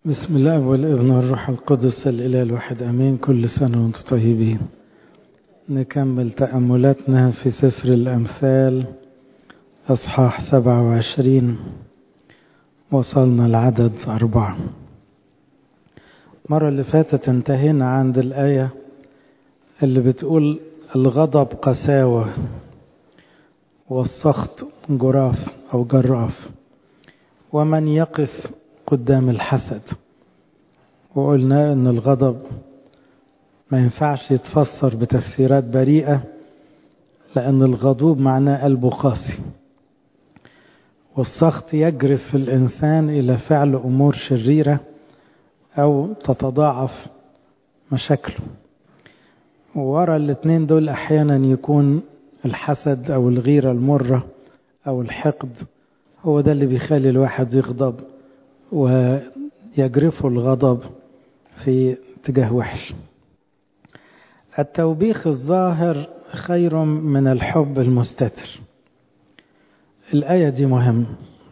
بسم الله والابن والروح القدس الإله الواحد أمين كل سنة وانتم طيبين نكمل تأملاتنا في سفر الأمثال أصحاح سبعة وعشرين وصلنا العدد أربعة المرة اللي فاتت انتهينا عند الآية اللي بتقول الغضب قساوة والسخط جراف أو جراف ومن يقف قدام الحسد وقلنا ان الغضب ما ينفعش يتفسر بتفسيرات بريئة لأن الغضوب معناه قلبه قاسي والسخط يجرف الإنسان إلى فعل أمور شريرة أو تتضاعف مشاكله وورا الاتنين دول أحيانا يكون الحسد أو الغيرة المرة أو الحقد هو ده اللي بيخلي الواحد يغضب ويجرفه الغضب في اتجاه وحش التوبيخ الظاهر خير من الحب المستتر الآية دي مهمة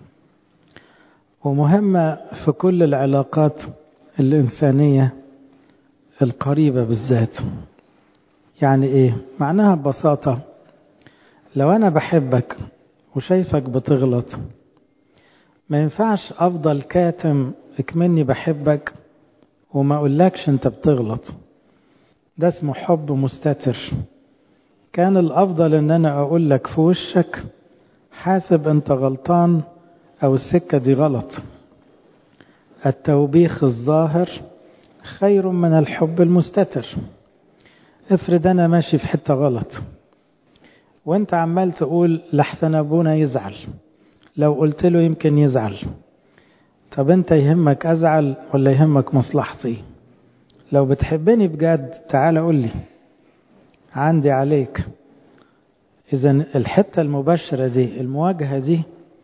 ومهمة في كل العلاقات الإنسانية القريبة بالذات يعني إيه؟ معناها ببساطة لو أنا بحبك وشايفك بتغلط ما ينفعش افضل كاتم اكمني بحبك وما اقولكش انت بتغلط ده اسمه حب مستتر كان الافضل ان انا اقول لك في وشك حاسب انت غلطان او السكه دي غلط التوبيخ الظاهر خير من الحب المستتر افرض انا ماشي في حته غلط وانت عمال تقول لحسن ابونا يزعل لو قلت له يمكن يزعل طب انت يهمك ازعل ولا يهمك مصلحتي لو بتحبني بجد تعال قول لي عندي عليك اذا الحتة المباشرة دي المواجهة دي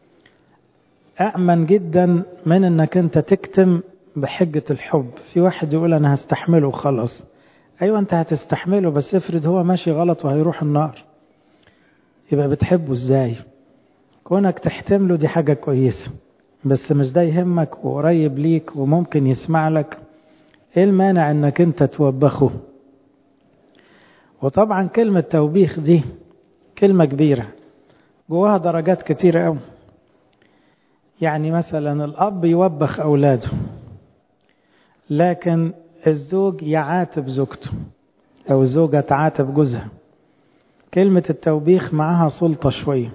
أأمن جدا من انك انت تكتم بحجة الحب في واحد يقول انا هستحمله خلاص ايوه انت هتستحمله بس افرض هو ماشي غلط وهيروح النار يبقى بتحبه ازاي كونك تحتمله دي حاجة كويسة بس مش ده يهمك وقريب ليك وممكن يسمع لك ايه المانع انك انت توبخه وطبعا كلمة توبيخ دي كلمة كبيرة جواها درجات كتيرة قوي يعني مثلا الأب يوبخ أولاده لكن الزوج يعاتب زوجته أو الزوجة تعاتب جوزها كلمة التوبيخ معها سلطة شوية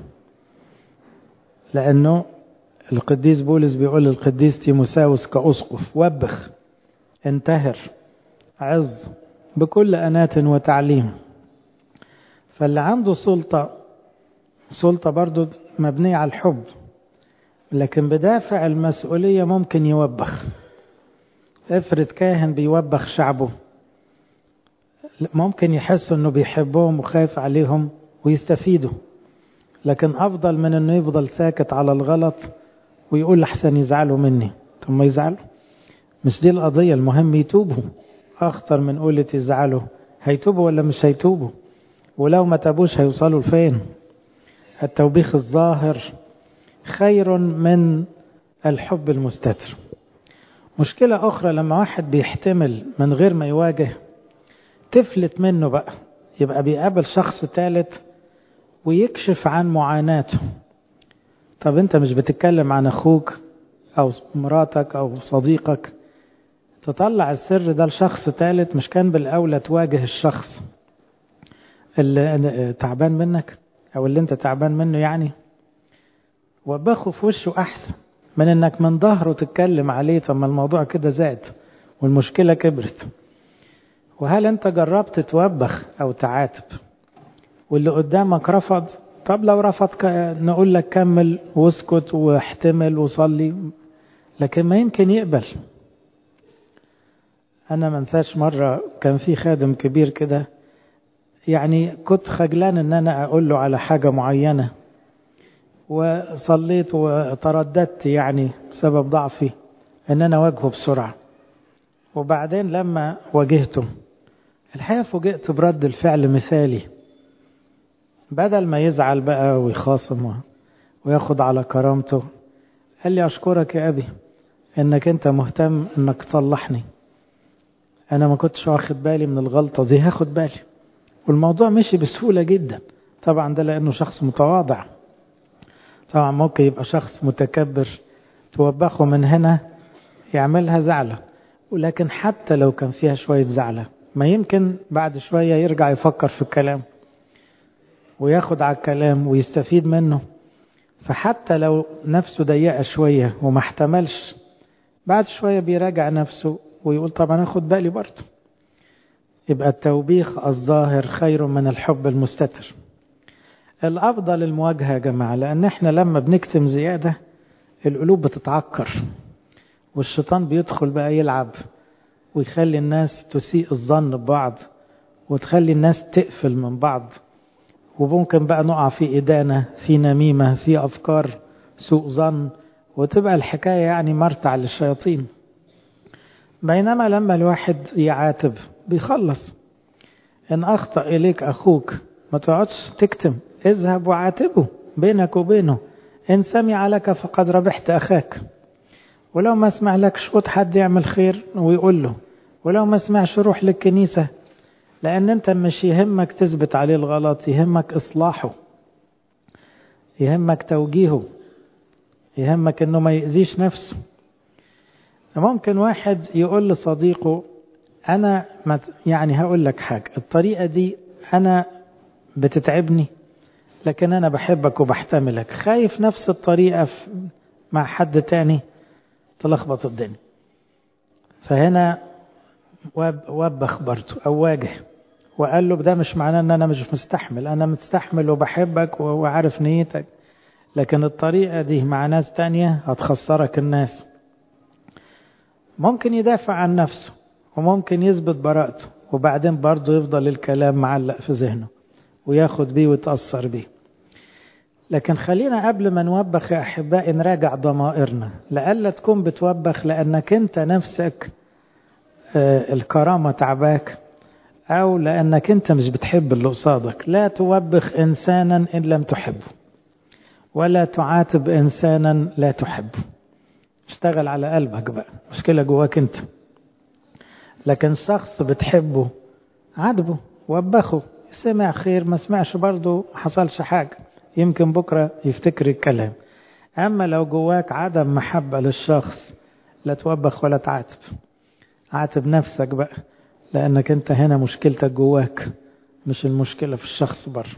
لأنه القديس بولس بيقول للقديس تيموساوس كأسقف وبخ انتهر عظ بكل أنات وتعليم فاللي عنده سلطة سلطة برضو مبنية على الحب لكن بدافع المسؤولية ممكن يوبخ افرض كاهن بيوبخ شعبه ممكن يحس انه بيحبهم وخايف عليهم ويستفيدوا لكن افضل من انه يفضل ساكت على الغلط ويقول لحسن يزعلوا مني طب ما يزعلوا مش دي القضية المهم يتوبوا اخطر من قولة يزعلوا هيتوبوا ولا مش هيتوبوا ولو ما تابوش هيوصلوا لفين التوبيخ الظاهر خير من الحب المستتر مشكلة أخرى لما واحد بيحتمل من غير ما يواجه تفلت منه بقى يبقى بيقابل شخص ثالث ويكشف عن معاناته طب انت مش بتتكلم عن اخوك او مراتك او صديقك تطلع السر ده لشخص ثالث مش كان بالاولى تواجه الشخص اللي تعبان منك او اللي انت تعبان منه يعني وبخه في وشه احسن من انك من ظهره تتكلم عليه طب ما الموضوع كده زاد والمشكله كبرت وهل انت جربت توبخ او تعاتب واللي قدامك رفض طب لو رفض نقول لك كمل واسكت واحتمل وصلي لكن ما يمكن يقبل انا ما انساش مره كان في خادم كبير كده يعني كنت خجلان ان انا اقول له على حاجه معينه وصليت وترددت يعني بسبب ضعفي ان انا اواجهه بسرعه وبعدين لما واجهته الحقيقه فوجئت برد الفعل مثالي بدل ما يزعل بقى ويخاصم وياخد على كرامته قال لي أشكرك يا أبي انك انت مهتم انك تصلحني انا ما كنتش واخد بالي من الغلطة دي هاخد بالي والموضوع مشي بسهولة جدا طبعا ده لانه شخص متواضع طبعا ممكن يبقى شخص متكبر توبخه من هنا يعملها زعلة ولكن حتى لو كان فيها شوية زعلة ما يمكن بعد شوية يرجع يفكر في الكلام وياخد على الكلام ويستفيد منه فحتى لو نفسه ضيقة شوية وما احتملش بعد شوية بيراجع نفسه ويقول طب أنا أخد بالي برضه يبقى التوبيخ الظاهر خير من الحب المستتر الأفضل المواجهة يا جماعة لأن احنا لما بنكتم زيادة القلوب بتتعكر والشيطان بيدخل بقى يلعب ويخلي الناس تسيء الظن ببعض وتخلي الناس تقفل من بعض وممكن بقى نقع في إدانة في نميمة في أفكار سوء ظن وتبقى الحكاية يعني مرتع للشياطين بينما لما الواحد يعاتب بيخلص إن أخطأ إليك أخوك ما تقعدش تكتم اذهب وعاتبه بينك وبينه إن سمع لك فقد ربحت أخاك ولو ما سمع لكش خد حد يعمل خير ويقول له ولو ما سمعش روح للكنيسة لأن أنت مش يهمك تثبت عليه الغلط يهمك إصلاحه يهمك توجيهه يهمك أنه ما يأذيش نفسه ممكن واحد يقول لصديقه أنا يعني هقول لك حاجة الطريقة دي أنا بتتعبني لكن أنا بحبك وبحتملك خايف نفس الطريقة مع حد تاني تلخبط الدنيا فهنا وبخ برضه أو واجه وقال له ده مش معناه ان انا مش مستحمل انا مستحمل وبحبك وعارف نيتك لكن الطريقة دي مع ناس تانية هتخسرك الناس ممكن يدافع عن نفسه وممكن يثبت براءته وبعدين برضه يفضل الكلام معلق في ذهنه وياخد بيه ويتأثر بيه لكن خلينا قبل ما نوبخ يا أحبائي نراجع ضمائرنا لألا تكون بتوبخ لأنك أنت نفسك الكرامة تعباك أو لأنك أنت مش بتحب اللي قصادك لا توبخ إنسانا إن لم تحبه ولا تعاتب إنسانا لا تحبه اشتغل على قلبك بقى مشكلة جواك أنت لكن شخص بتحبه عاتبه وبخه سمع خير ما سمعش برضه حصلش حاجة يمكن بكرة يفتكر الكلام أما لو جواك عدم محبة للشخص لا توبخ ولا تعاتب عاتب نفسك بقى لأنك أنت هنا مشكلتك جواك مش المشكلة في الشخص بره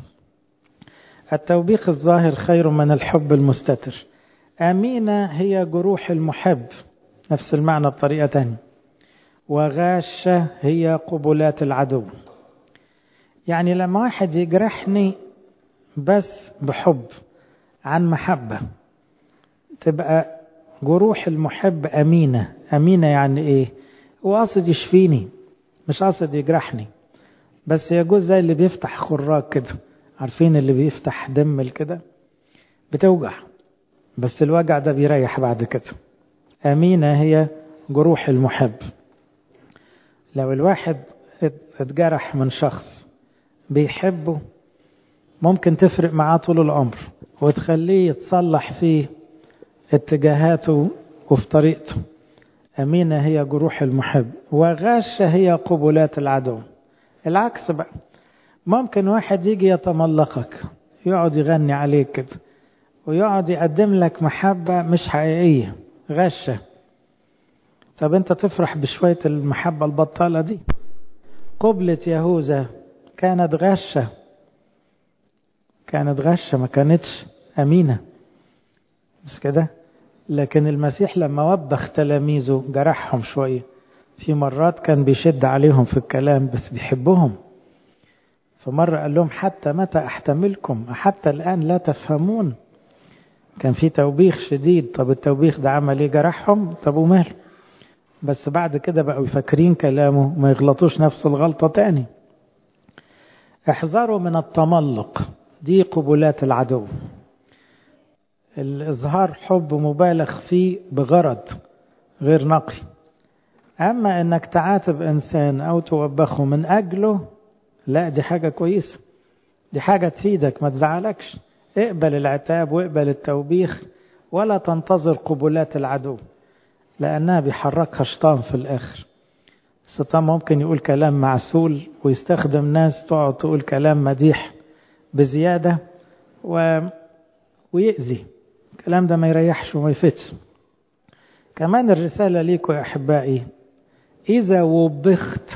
التوبيخ الظاهر خير من الحب المستتر أمينة هي جروح المحب نفس المعنى بطريقة تانية وغاشة هي قبلات العدو يعني لما واحد يجرحني بس بحب عن محبة تبقى جروح المحب أمينة أمينة يعني إيه هو قصد يشفيني مش قصد يجرحني بس يجوز زي اللي بيفتح خراج كده عارفين اللي بيفتح دم كده بتوجع بس الوجع ده بيريح بعد كده أمينة هي جروح المحب لو الواحد اتجرح من شخص بيحبه ممكن تفرق معاه طول العمر وتخليه يتصلح في اتجاهاته وفي طريقته أمينة هي جروح المحب وغاشة هي قبلات العدو العكس بقى ممكن واحد يجي يتملقك يقعد يغني عليك كده ويقعد يقدم لك محبة مش حقيقية غشة طب انت تفرح بشوية المحبة البطالة دي قبلة يهوذا كانت غشة كانت غشة ما كانتش أمينة مش كده لكن المسيح لما وبخ تلاميذه جرحهم شوية في مرات كان بيشد عليهم في الكلام بس بيحبهم فمرة قال لهم حتى متى أحتملكم حتى الآن لا تفهمون كان في توبيخ شديد طب التوبيخ ده عمل ايه جرحهم طب وماله بس بعد كده بقوا فاكرين كلامه ما يغلطوش نفس الغلطة تاني احذروا من التملق دي قبلات العدو الإظهار حب مبالغ فيه بغرض غير نقي أما أنك تعاتب إنسان أو توبخه من أجله لا دي حاجة كويسة دي حاجة تفيدك ما تزعلكش اقبل العتاب واقبل التوبيخ ولا تنتظر قبلات العدو لأنها بيحركها شيطان في الآخر الشيطان ممكن يقول كلام معسول ويستخدم ناس تقعد تقول كلام مديح بزيادة و... ويأذي الكلام ده ما يريحش وما يفتش كمان الرسالة ليكم يا أحبائي إذا وبخت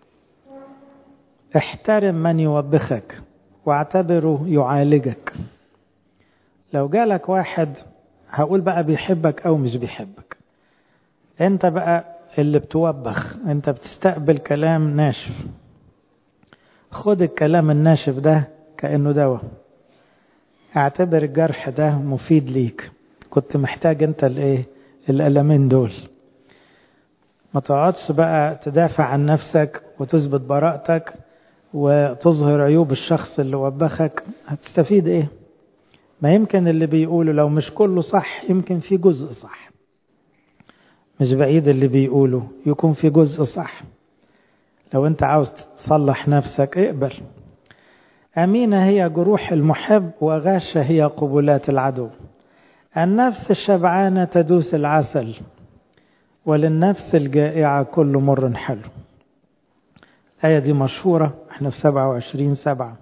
احترم من يوبخك واعتبره يعالجك لو جالك واحد هقول بقى بيحبك أو مش بيحبك أنت بقى اللي بتوبخ أنت بتستقبل كلام ناشف خد الكلام الناشف ده كأنه دواء اعتبر الجرح ده مفيد ليك كنت محتاج انت الايه الألمين دول ما تقعدش بقى تدافع عن نفسك وتثبت براءتك وتظهر عيوب الشخص اللي وبخك هتستفيد ايه ما يمكن اللي بيقوله لو مش كله صح يمكن في جزء صح مش بعيد اللي بيقوله يكون في جزء صح لو انت عاوز تصلح نفسك اقبل أمينة هي جروح المحب وغاشة هي قبلات العدو النفس الشبعانة تدوس العسل وللنفس الجائعة كل مر حلو الآية دي مشهورة احنا في 27 سبعة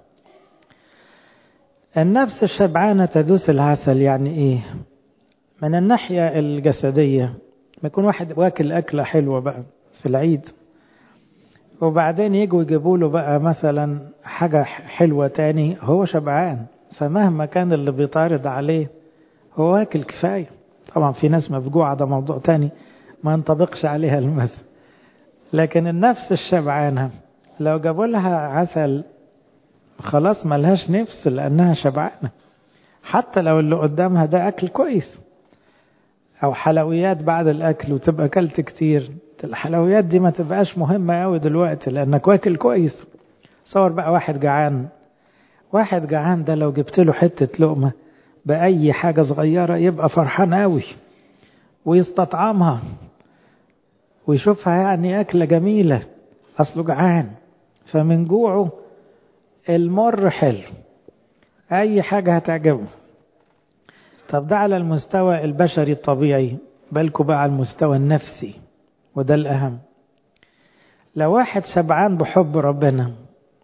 النفس الشبعانة تدوس العسل يعني ايه من الناحية الجسدية ما يكون واحد واكل أكلة حلوة بقى في العيد وبعدين يجوا يجيبوا له بقى مثلا حاجة حلوة تاني هو شبعان فمهما كان اللي بيطارد عليه هو واكل كفاية طبعا في ناس مفجوعة ده موضوع تاني ما ينطبقش عليها المثل لكن النفس الشبعانة لو جابوا لها عسل خلاص ملهاش نفس لأنها شبعانة حتى لو اللي قدامها ده أكل كويس أو حلويات بعد الأكل وتبقى أكلت كتير الحلويات دي ما تبقاش مهمة أوي دلوقتي لأنك واكل كويس صور بقى واحد جعان واحد جعان ده لو جبت له حتة لقمة بأي حاجة صغيرة يبقى فرحان أوي ويستطعمها ويشوفها يعني أكلة جميلة أصله جعان فمن جوعه المر حلو أي حاجة هتعجبه طب ده على المستوى البشري الطبيعي بالكوا بقى على المستوى النفسي وده الأهم لو واحد شبعان بحب ربنا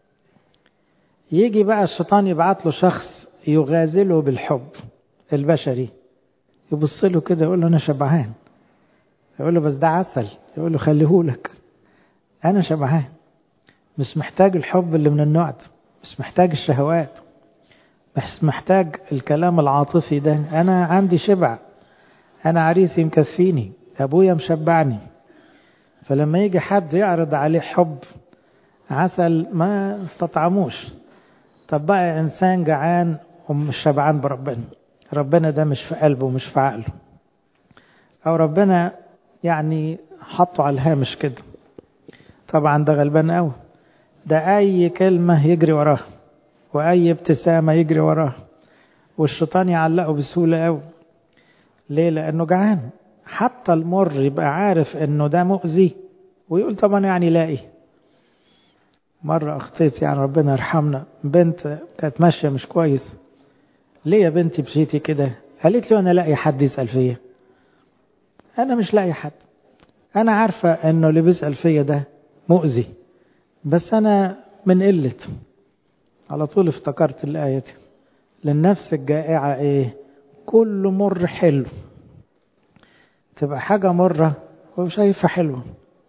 يجي بقى الشيطان يبعت له شخص يغازله بالحب البشري يبص له كده يقول له أنا شبعان يقول له بس ده عسل يقول له خليهولك أنا شبعان مش محتاج الحب اللي من النوع ده مش محتاج الشهوات مش محتاج الكلام العاطفي ده أنا عندي شبع أنا عريسي مكفيني أبويا مشبعني فلما يجي حد يعرض عليه حب عسل ما استطعموش طب بقى إنسان جعان ومش شبعان بربنا ربنا ده مش في قلبه ومش في عقله أو ربنا يعني حطه على الهامش كده طبعا ده غلبان قوي ده أي كلمة يجري وراها وأي ابتسامة يجري وراها والشيطان يعلقه بسهولة قوي ليه لأنه جعان حتى المر يبقى عارف انه ده مؤذي ويقول طبعا يعني لاقي مرة أخطيت يعني ربنا يرحمنا بنت كانت ماشية مش كويس ليه يا بنتي مشيتي كده قالت لي أنا لاقي حد يسأل فيا أنا مش لاقي حد أنا عارفة إنه اللي بيسأل فيا ده مؤذي بس أنا من قلة على طول افتكرت الآية دي للنفس الجائعة إيه كل مر حلو تبقى حاجة مرة وشايفها حلوة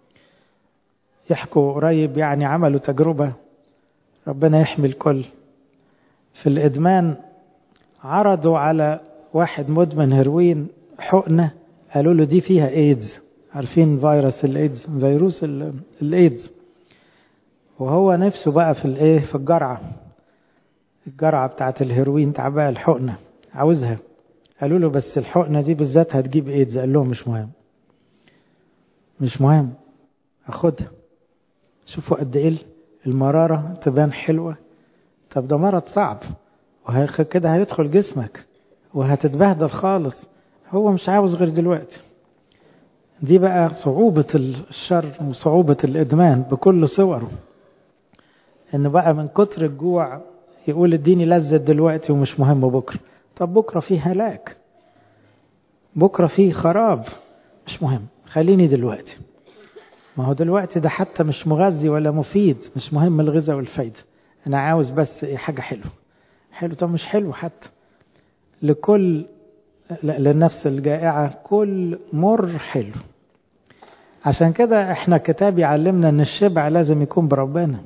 يحكوا قريب يعني عملوا تجربة ربنا يحمي الكل في الإدمان عرضوا على واحد مدمن هيروين حقنة قالوا له دي فيها ايدز عارفين فيروس الايدز فيروس الايدز وهو نفسه بقى في الايه في الجرعة الجرعة بتاعت الهيروين تعبان الحقنة عاوزها قالوا له بس الحقنة دي بالذات هتجيب ايدز قال لهم مش مهم مش مهم اخدها شوفوا قد ايه المرارة تبان حلوة طب ده مرض صعب وكده هيدخل جسمك وهتتبهدل خالص هو مش عاوز غير دلوقتي دي بقى صعوبة الشر وصعوبة الإدمان بكل صوره إن بقى من كتر الجوع يقول اديني لذة دلوقتي ومش مهم بكرة طب بكرة فيه هلاك بكرة فيه خراب مش مهم خليني دلوقتي ما هو دلوقتي ده حتى مش مغذي ولا مفيد مش مهم الغذاء والفايدة أنا عاوز بس إيه حاجة حلوة حلو طب مش حلو حتى لكل للنفس الجائعة كل مر حلو عشان كده احنا كتاب يعلمنا ان الشبع لازم يكون بربنا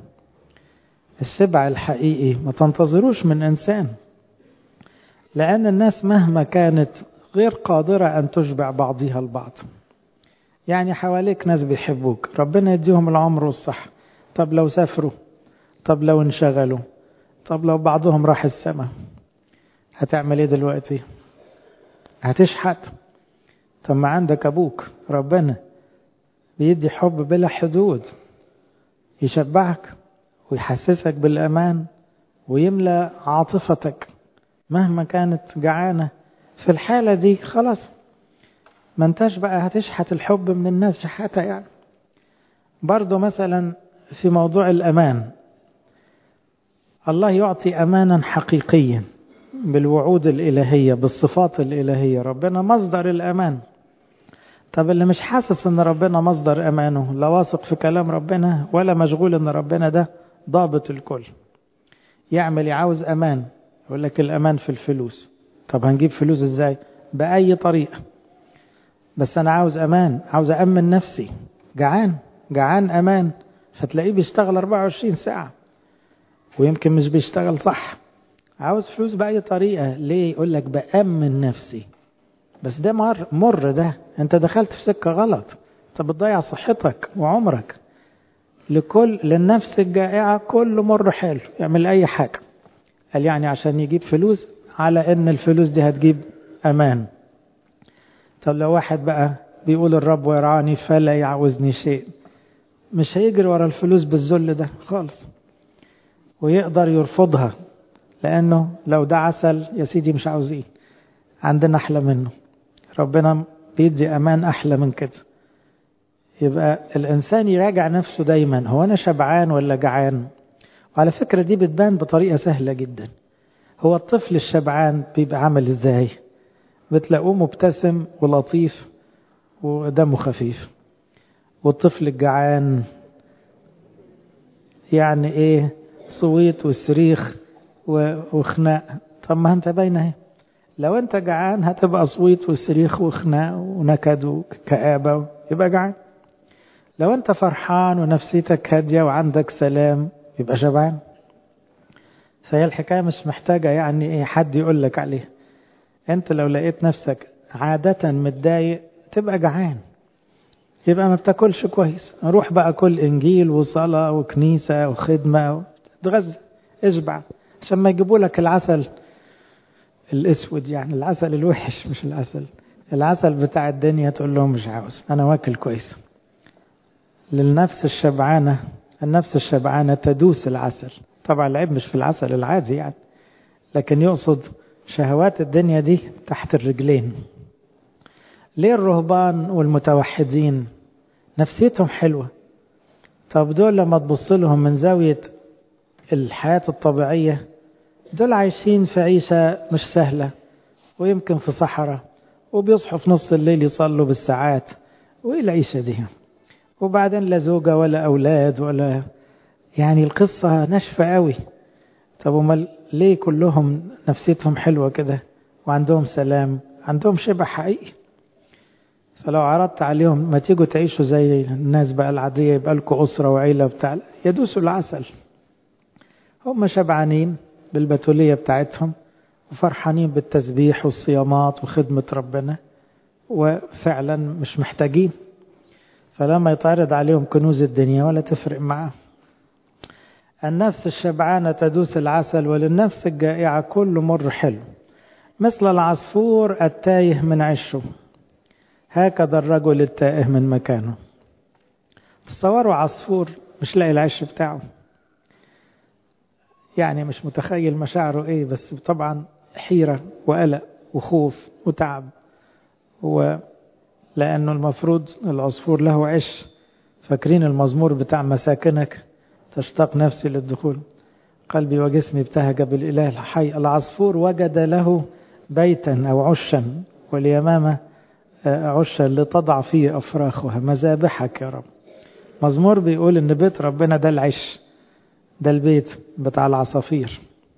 الشبع الحقيقي ما تنتظروش من انسان لان الناس مهما كانت غير قادرة ان تشبع بعضها البعض يعني حواليك ناس بيحبوك ربنا يديهم العمر والصحة طب لو سافروا طب لو انشغلوا طب لو بعضهم راح السماء هتعمل ايه دلوقتي هتشحت طب ما عندك ابوك ربنا بيدي حب بلا حدود يشبعك ويحسسك بالامان ويملى عاطفتك مهما كانت جعانة في الحالة دي خلاص ما انتش بقى هتشحت الحب من الناس شحاتة يعني برضو مثلا في موضوع الأمان الله يعطي أمانا حقيقيا بالوعود الإلهية بالصفات الإلهية ربنا مصدر الأمان طب اللي مش حاسس ان ربنا مصدر امانه لا واثق في كلام ربنا ولا مشغول ان ربنا ده ضابط الكل يعمل يعاوز امان يقول لك الامان في الفلوس طب هنجيب فلوس ازاي باي طريقه بس انا عاوز امان عاوز امن نفسي جعان جعان امان فتلاقيه بيشتغل 24 ساعه ويمكن مش بيشتغل صح عاوز فلوس باي طريقه ليه يقول لك بامن نفسي بس ده مر مر ده انت دخلت في سكه غلط انت بتضيع صحتك وعمرك لكل للنفس الجائعه كل مر حلو يعمل اي حاجه قال يعني عشان يجيب فلوس على ان الفلوس دي هتجيب امان طب لو واحد بقى بيقول الرب يرعاني فلا يعوزني شيء مش هيجري ورا الفلوس بالذل ده خالص ويقدر يرفضها لانه لو ده عسل يا سيدي مش عاوزين عندنا احلى منه ربنا بيدي امان احلى من كده يبقى الانسان يراجع نفسه دايما هو انا شبعان ولا جعان وعلى فكرة دي بتبان بطريقة سهلة جدا هو الطفل الشبعان بيبقى عامل ازاي بتلاقوه مبتسم ولطيف ودمه خفيف والطفل الجعان يعني ايه صويت وصريخ وخناق طب ما انت باينه اهي لو انت جعان هتبقى صويت وصريخ وخناق ونكد وكآبة يبقى جعان لو انت فرحان ونفسيتك هادية وعندك سلام يبقى شبعان فهي الحكاية مش محتاجة يعني ايه حد يقول لك عليها انت لو لقيت نفسك عادة متضايق تبقى جعان يبقى ما بتاكلش كويس روح بقى كل انجيل وصلاة وكنيسة وخدمة تغذى اشبع عشان ما يجيبوا لك العسل الاسود يعني العسل الوحش مش العسل العسل بتاع الدنيا تقول لهم مش عاوز انا واكل كويس للنفس الشبعانة النفس الشبعانة تدوس العسل طبعا العيب مش في العسل العادي يعني لكن يقصد شهوات الدنيا دي تحت الرجلين ليه الرهبان والمتوحدين نفسيتهم حلوة طب دول لما تبص لهم من زاوية الحياة الطبيعية دول عايشين في عيشة مش سهلة ويمكن في صحراء وبيصحوا في نص الليل يصلوا بالساعات وإيه العيشة دي وبعدين لا زوجة ولا أولاد ولا يعني القصة ناشفة قوي طب امال ليه كلهم نفسيتهم حلوة كده وعندهم سلام عندهم شبع حقيقي فلو عرضت عليهم ما تيجوا تعيشوا زي الناس بقى العادية يبقى لكم أسرة وعيلة بتاع يدوسوا العسل هم شبعانين بالبتولية بتاعتهم وفرحانين بالتسبيح والصيامات وخدمة ربنا وفعلا مش محتاجين فلما يتعرض عليهم كنوز الدنيا ولا تفرق معاهم النفس الشبعانة تدوس العسل وللنفس الجائعة كل مر حلو مثل العصفور التايه من عشه هكذا الرجل التائه من مكانه تصوروا عصفور مش لاقي العش بتاعه يعني مش متخيل مشاعره ايه بس طبعا حيرة وقلق وخوف وتعب و لأنه المفروض العصفور له عش فاكرين المزمور بتاع مساكنك تشتاق نفسي للدخول قلبي وجسمي ابتهج بالإله الحي العصفور وجد له بيتا أو عشا واليمامة عشا لتضع فيه أفراخها مذابحك يا رب مزمور بيقول إن بيت ربنا ده العش ده البيت بتاع العصافير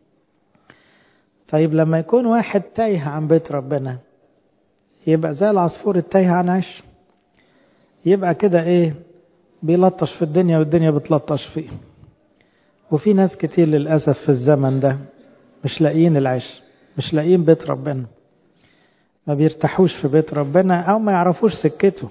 طيب لما يكون واحد تايه عن بيت ربنا يبقى زي العصفور التايه عن عش يبقى كده ايه بيلطش في الدنيا والدنيا بتلطش فيه وفي ناس كتير للأسف في الزمن ده مش لاقيين العش مش لاقيين بيت ربنا ما بيرتاحوش في بيت ربنا أو ما يعرفوش سكته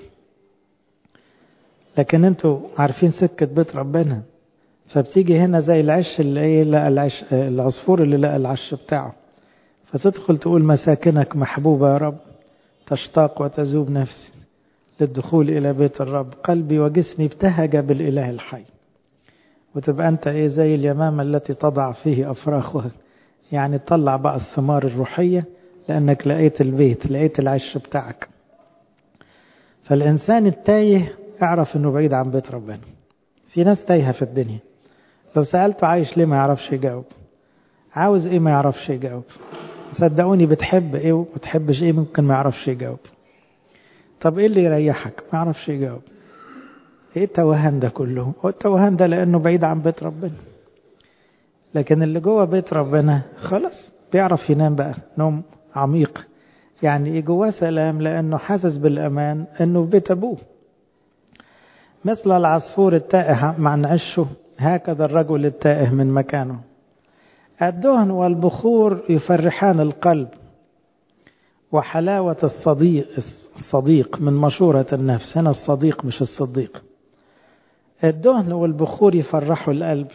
لكن انتوا عارفين سكة بيت ربنا فبتيجي هنا زي العش اللي ايه لقى العش العصفور اللي لقى العش بتاعه فتدخل تقول مساكنك محبوبة يا رب تشتاق وتذوب نفسي للدخول إلى بيت الرب قلبي وجسمي ابتهج بالإله الحي وتبقى أنت إيه زي اليمامة التي تضع فيه أفراخها يعني تطلع بقى الثمار الروحية لأنك لقيت البيت لقيت العش بتاعك فالإنسان التايه اعرف أنه بعيد عن بيت ربنا في ناس تايهة في الدنيا لو سألته عايش ليه ما يعرفش يجاوب عاوز ايه ما يعرفش يجاوب صدقوني بتحب ايه وبتحبش ايه ممكن ما يعرفش يجاوب طب ايه اللي يريحك ما يعرفش يجاوب ايه التوهان ده كله هو التوهان ده لانه بعيد عن بيت ربنا لكن اللي جوه بيت ربنا خلاص بيعرف ينام بقى نوم عميق يعني ايه جواه سلام لانه حاسس بالامان انه في بيت ابوه مثل العصفور التائه مع نعشه هكذا الرجل التائه من مكانه الدهن والبخور يفرحان القلب وحلاوة الصديق الصديق من مشورة النفس هنا الصديق مش الصديق الدهن والبخور يفرحوا القلب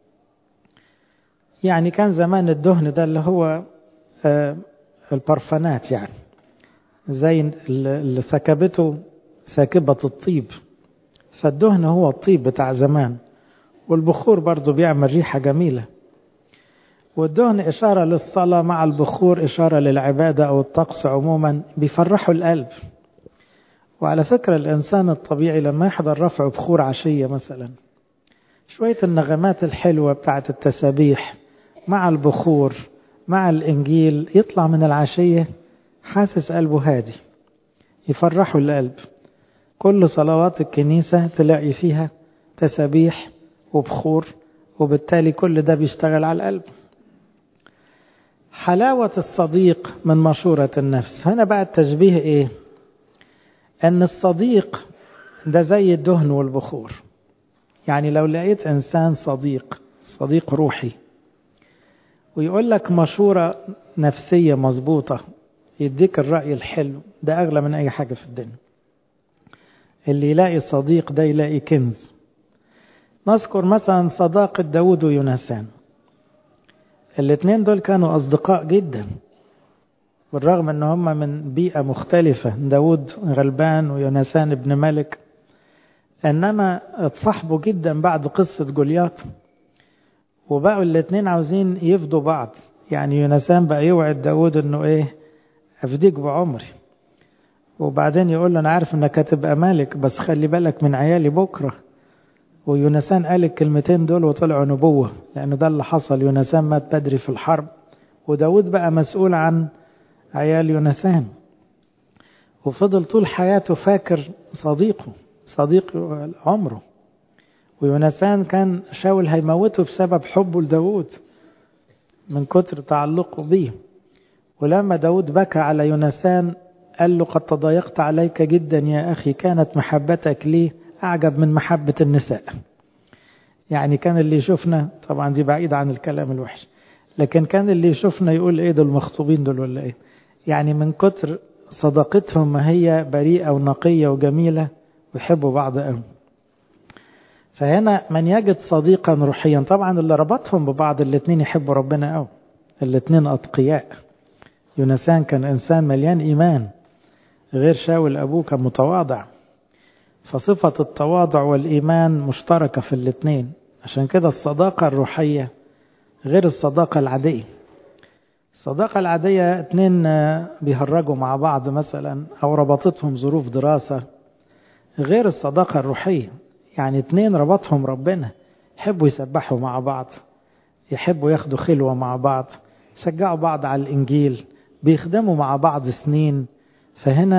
يعني كان زمان الدهن ده اللي هو البرفانات يعني زي اللي سكبته ساكبة الطيب فالدهن هو الطيب بتاع زمان والبخور برضو بيعمل ريحة جميلة والدهن إشارة للصلاة مع البخور إشارة للعبادة أو الطقس عموما بيفرحوا القلب وعلى فكرة الإنسان الطبيعي لما يحضر رفع بخور عشية مثلا شوية النغمات الحلوة بتاعت التسابيح مع البخور مع الإنجيل يطلع من العشية حاسس قلبه هادي يفرحوا القلب كل صلوات الكنيسة تلاقي فيها تسابيح وبخور وبالتالي كل ده بيشتغل على القلب حلاوة الصديق من مشورة النفس هنا بقى التشبيه ايه ان الصديق ده زي الدهن والبخور يعني لو لقيت انسان صديق صديق روحي ويقول لك مشورة نفسية مظبوطة يديك الرأي الحلو ده أغلى من أي حاجة في الدنيا اللي يلاقي صديق ده يلاقي كنز نذكر مثلا صداقة داود ويونسان الاثنين دول كانوا أصدقاء جدا بالرغم ان هم من بيئة مختلفة داود غلبان ويونسان ابن ملك انما اتصاحبوا جدا بعد قصة جولياط وبقوا الاثنين عاوزين يفدوا بعض يعني يونسان بقى يوعد داود انه ايه افديك بعمري وبعدين يقول له انا عارف انك هتبقى مالك بس خلي بالك من عيالي بكره ويونسان قال الكلمتين دول وطلعوا نبوة لأن ده اللي حصل يونسان مات بدري في الحرب وداود بقى مسؤول عن عيال يونسان وفضل طول حياته فاكر صديقه صديق عمره ويونسان كان شاول هيموته بسبب حبه لداود من كتر تعلقه به ولما داود بكى على يونسان قال له قد تضايقت عليك جدا يا أخي كانت محبتك لي أعجب من محبة النساء يعني كان اللي يشوفنا طبعا دي بعيد عن الكلام الوحش لكن كان اللي يشوفنا يقول ايه دول مخطوبين دول ولا ايه يعني من كتر صداقتهم ما هي بريئة ونقية وجميلة ويحبوا بعض قوي فهنا من يجد صديقا روحيا طبعا اللي ربطهم ببعض الاثنين يحبوا ربنا قوي الاثنين أتقياء يونسان كان إنسان مليان إيمان غير شاول أبوه كان متواضع فصفة التواضع والإيمان مشتركة في الاثنين عشان كده الصداقة الروحية غير الصداقة العادية الصداقة العادية اتنين بيهرجوا مع بعض مثلا أو ربطتهم ظروف دراسة غير الصداقة الروحية يعني اتنين ربطهم ربنا يحبوا يسبحوا مع بعض يحبوا ياخدوا خلوة مع بعض يشجعوا بعض على الإنجيل بيخدموا مع بعض سنين فهنا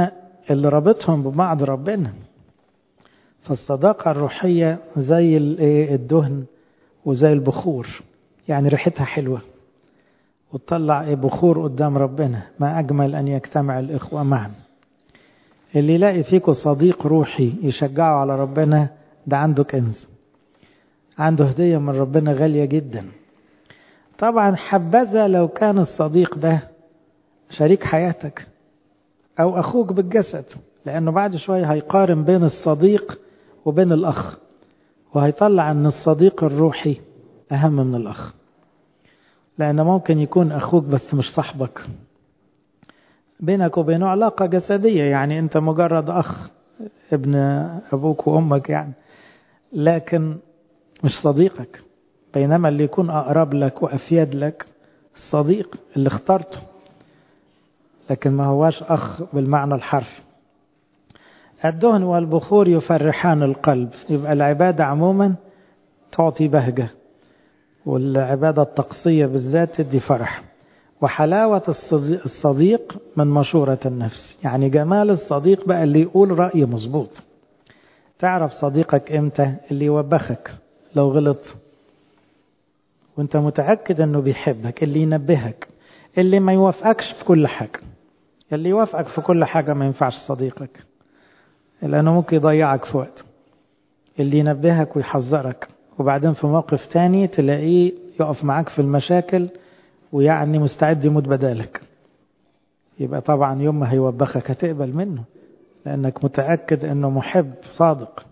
اللي رابطهم ببعض ربنا فالصداقة الروحية زي الدهن وزي البخور يعني ريحتها حلوة وتطلع بخور قدام ربنا ما أجمل أن يجتمع الإخوة معا اللي يلاقي فيكم صديق روحي يشجعه على ربنا ده عنده كنز عنده هدية من ربنا غالية جدا طبعا حبذا لو كان الصديق ده شريك حياتك أو أخوك بالجسد لأنه بعد شوية هيقارن بين الصديق وبين الأخ وهيطلع أن الصديق الروحي أهم من الأخ لأن ممكن يكون أخوك بس مش صاحبك بينك وبينه علاقة جسدية يعني أنت مجرد أخ ابن أبوك وأمك يعني لكن مش صديقك بينما اللي يكون أقرب لك وأفيد لك الصديق اللي اخترته لكن ما هواش أخ بالمعنى الحرفي الدهن والبخور يفرحان القلب يبقى العبادة عموما تعطي بهجة والعبادة الطقسية بالذات تدي فرح وحلاوة الصديق من مشورة النفس يعني جمال الصديق بقى اللي يقول رأي مظبوط تعرف صديقك امتى اللي يوبخك لو غلط وانت متأكد انه بيحبك اللي ينبهك اللي ما يوافقكش في كل حاجة اللي يوافقك في كل حاجة ما ينفعش صديقك لأنه ممكن يضيعك في وقت اللي ينبهك ويحذرك وبعدين في موقف تاني تلاقيه يقف معاك في المشاكل ويعني مستعد يموت بدالك يبقى طبعا يوم ما هيوبخك هتقبل منه لأنك متأكد أنه محب صادق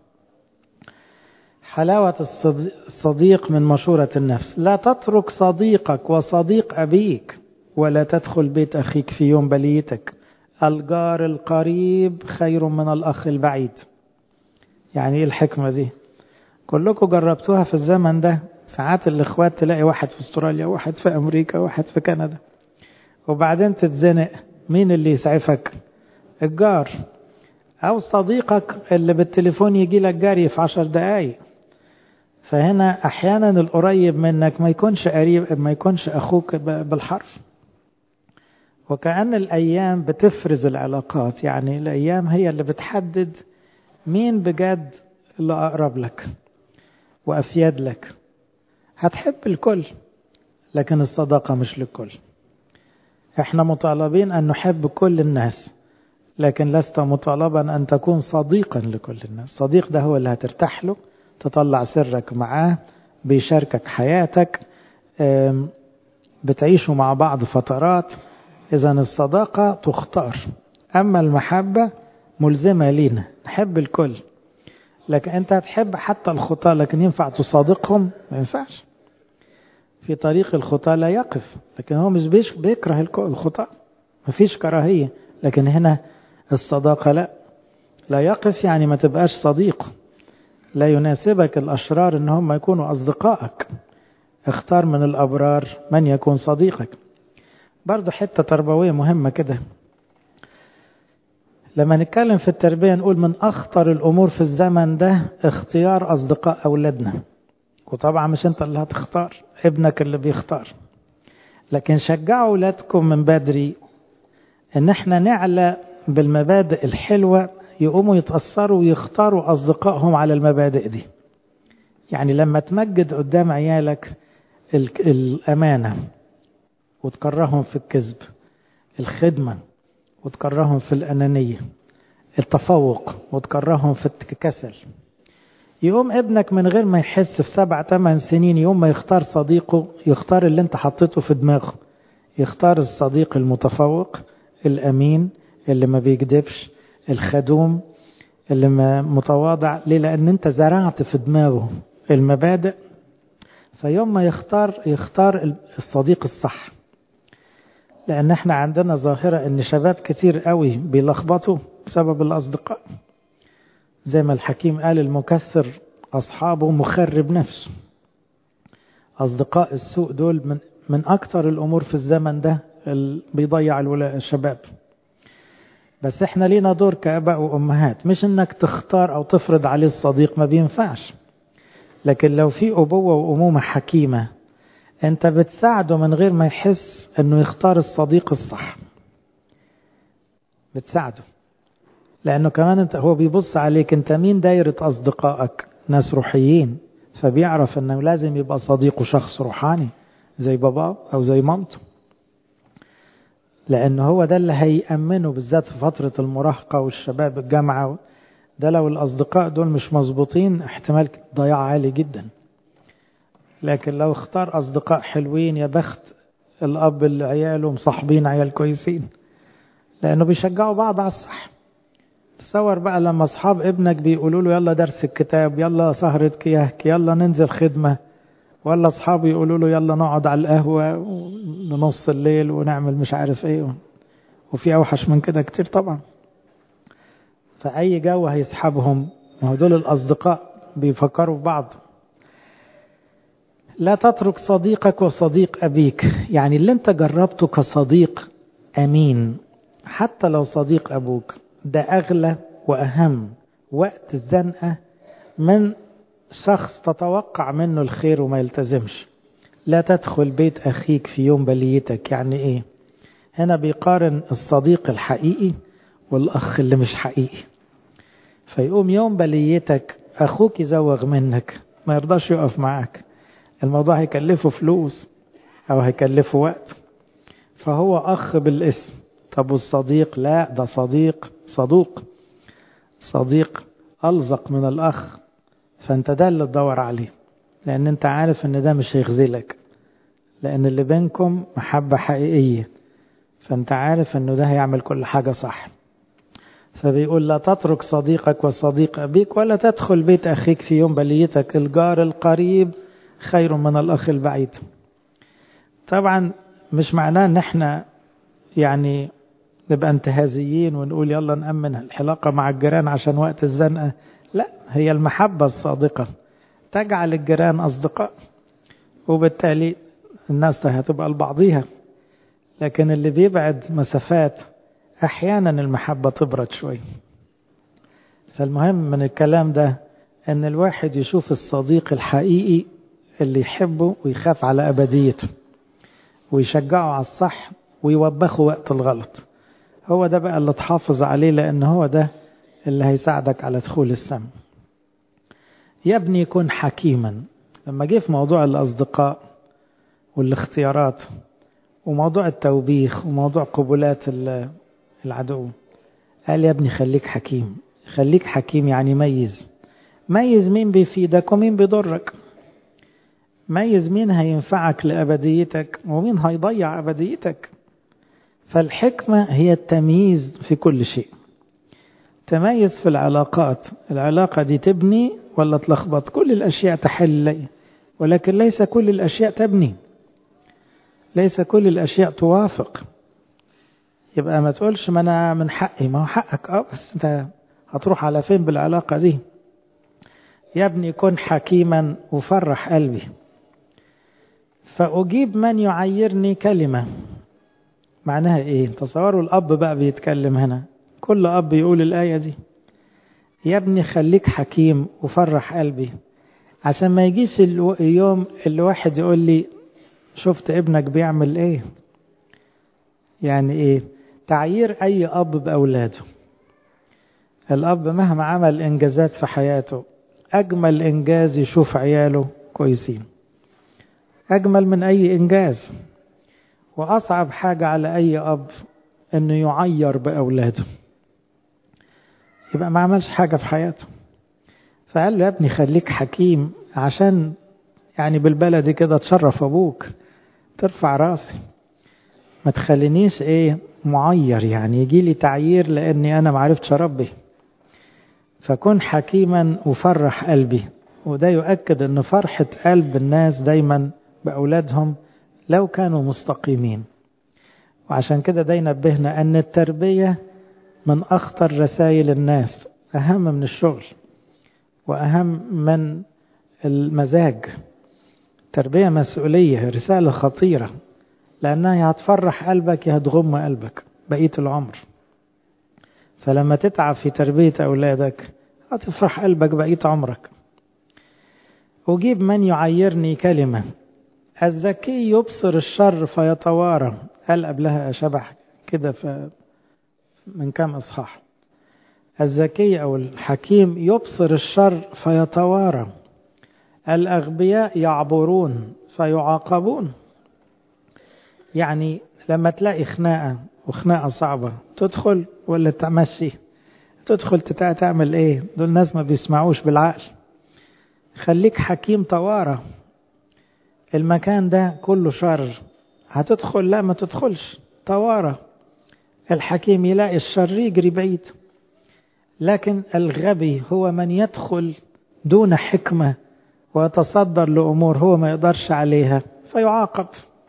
حلاوة الصديق من مشورة النفس لا تترك صديقك وصديق أبيك ولا تدخل بيت أخيك في يوم بليتك الجار القريب خير من الأخ البعيد يعني إيه الحكمة دي كلكم جربتوها في الزمن ده ساعات الإخوات تلاقي واحد في استراليا واحد في أمريكا واحد في كندا وبعدين تتزنق مين اللي يسعفك الجار أو صديقك اللي بالتليفون يجي لك جاري في عشر دقايق فهنا أحيانا القريب منك ما يكونش قريب ما يكونش أخوك بالحرف وكأن الأيام بتفرز العلاقات يعني الأيام هي اللي بتحدد مين بجد اللي أقرب لك وأفيد لك هتحب الكل لكن الصداقة مش للكل احنا مطالبين أن نحب كل الناس لكن لست مطالبا أن تكون صديقا لكل الناس صديق ده هو اللي هترتاح له تطلع سرك معاه بيشاركك حياتك بتعيشوا مع بعض فترات إذا الصداقة تختار أما المحبة ملزمة لينا نحب الكل لكن أنت هتحب حتى الخطاة لكن ينفع تصادقهم ما ينفعش في طريق الخطاة لا يقف لكن هو مش بيش بيكره الخطاة ما فيش كراهية لكن هنا الصداقة لا لا يقف يعني ما تبقاش صديق لا يناسبك الأشرار إن هم يكونوا أصدقائك اختار من الأبرار من يكون صديقك برضو حتة تربوية مهمة كده لما نتكلم في التربية نقول من أخطر الأمور في الزمن ده اختيار أصدقاء أولادنا وطبعا مش أنت اللي هتختار ابنك اللي بيختار لكن شجعوا أولادكم من بدري إن احنا نعلى بالمبادئ الحلوة يقوموا يتأثروا ويختاروا أصدقائهم على المبادئ دي يعني لما تمجد قدام عيالك الأمانة وتكرههم في الكذب الخدمة وتكرههم في الأنانية التفوق وتكرههم في الكسل يقوم ابنك من غير ما يحس في سبع ثمان سنين يوم ما يختار صديقه يختار اللي انت حطيته في دماغه يختار الصديق المتفوق الأمين اللي ما بيكذبش الخدوم اللي ما متواضع ليه لأن انت زرعت في دماغه المبادئ فيوم ما يختار يختار الصديق الصح لأن احنا عندنا ظاهرة ان شباب كتير قوي بيلخبطوا بسبب الأصدقاء زي ما الحكيم قال المكثر أصحابه مخرب نفسه أصدقاء السوء دول من من أكثر الأمور في الزمن ده بيضيع الشباب بس احنا لينا دور كآباء وأمهات مش انك تختار أو تفرض عليه الصديق ما بينفعش لكن لو في أبوة وأمومة حكيمة انت بتساعده من غير ما يحس انه يختار الصديق الصح بتساعده لأنه كمان انت هو بيبص عليك انت مين دايرة أصدقائك ناس روحيين فبيعرف انه لازم يبقى صديقه شخص روحاني زي باباه أو زي مامته لأن هو ده اللي هيأمنه بالذات في فترة المراهقة والشباب الجامعة ده لو الأصدقاء دول مش مظبوطين احتمال ضياع عالي جدا لكن لو اختار أصدقاء حلوين يا بخت الأب اللي عياله مصاحبين عيال كويسين لأنه بيشجعوا بعض على الصح تصور بقى لما أصحاب ابنك بيقولوا له يلا درس الكتاب يلا سهرة كياك يلا ننزل خدمة ولا أصحابه يقولوا له يلا نقعد على القهوة لنص الليل ونعمل مش عارف ايه وفي أوحش من كده كتير طبعا فأي جو هيسحبهم ما هو دول الأصدقاء بيفكروا في بعض لا تترك صديقك وصديق أبيك يعني اللي انت جربته كصديق أمين حتى لو صديق أبوك ده أغلى وأهم وقت الزنقة من شخص تتوقع منه الخير وما يلتزمش لا تدخل بيت أخيك في يوم بليتك يعني إيه هنا بيقارن الصديق الحقيقي والأخ اللي مش حقيقي فيقوم يوم بليتك أخوك يزوغ منك ما يرضاش يقف معاك الموضوع هيكلفه فلوس أو هيكلفه وقت فهو أخ بالاسم طب والصديق لا ده صديق صدوق صديق ألزق من الأخ فأنت ده اللي تدور عليه لأن أنت عارف أن ده مش هيخذلك لأن اللي بينكم محبة حقيقية فأنت عارف أنه ده هيعمل كل حاجة صح فبيقول لا تترك صديقك وصديق أبيك ولا تدخل بيت أخيك في يوم بليتك الجار القريب خير من الأخ البعيد طبعا مش معناه ان احنا يعني نبقى انتهازيين ونقول يلا نأمن الحلاقة مع الجيران عشان وقت الزنقة لا هي المحبة الصادقة تجعل الجيران أصدقاء وبالتالي الناس هتبقى لبعضيها لكن اللي بيبعد مسافات أحيانا المحبة تبرد شوي فالمهم من الكلام ده أن الواحد يشوف الصديق الحقيقي اللي يحبه ويخاف على أبديته ويشجعه على الصح ويوبخه وقت الغلط هو ده بقى اللي تحافظ عليه لأن هو ده اللي هيساعدك على دخول السم يا ابني كن حكيما لما جه في موضوع الأصدقاء والاختيارات وموضوع التوبيخ وموضوع قبولات العدو قال يا ابني خليك حكيم خليك حكيم يعني ميز ميز مين بيفيدك ومين بيضرك ميز مين هينفعك لأبديتك ومين هيضيع أبديتك فالحكمة هي التمييز في كل شيء تميز في العلاقات العلاقة دي تبني ولا تلخبط كل الأشياء تحل لي ولكن ليس كل الأشياء تبني ليس كل الأشياء توافق يبقى ما تقولش ما أنا من حقي ما هو حقك أه بس أنت هتروح على فين بالعلاقة دي يا ابني كن حكيما وفرح قلبي فأجيب من يعيرني كلمة معناها إيه تصوروا الأب بقى بيتكلم هنا كل أب يقول الآية دي يا ابني خليك حكيم وفرح قلبي عشان ما يجيش اليوم اللي واحد يقول لي شفت ابنك بيعمل ايه يعني ايه تعيير اي اب باولاده الاب مهما عمل انجازات في حياته اجمل انجاز يشوف عياله كويسين اجمل من اي انجاز واصعب حاجه على اي اب انه يعير باولاده يبقى ما عملش حاجه في حياته فقال له يا ابني خليك حكيم عشان يعني بالبلدي كده تشرف ابوك ترفع راسي ما تخلينيش ايه معير يعني يجي لي تعيير لاني انا معرفتش اربي فكن حكيما وفرح قلبي وده يؤكد ان فرحة قلب الناس دايما بأولادهم لو كانوا مستقيمين وعشان كده ده ينبهنا أن التربية من أخطر رسائل الناس أهم من الشغل وأهم من المزاج تربية مسؤولية رسالة خطيرة لأنها هتفرح قلبك يا هتغم قلبك بقية العمر فلما تتعب في تربية أولادك هتفرح قلبك بقية عمرك أجيب من يعيرني كلمة الذكي يبصر الشر فيتوارى قال قبلها شبح كده في من كام إصحاح الذكي أو الحكيم يبصر الشر فيتوارى الأغبياء يعبرون فيعاقبون يعني لما تلاقي خناقة وخناقة صعبة تدخل ولا تمشي تدخل تعمل ايه دول ناس ما بيسمعوش بالعقل خليك حكيم طوارة المكان ده كله شر هتدخل لا ما تدخلش طوارة الحكيم يلاقي الشر يجري بعيد لكن الغبي هو من يدخل دون حكمة ويتصدر لأمور هو ما يقدرش عليها فيعاقب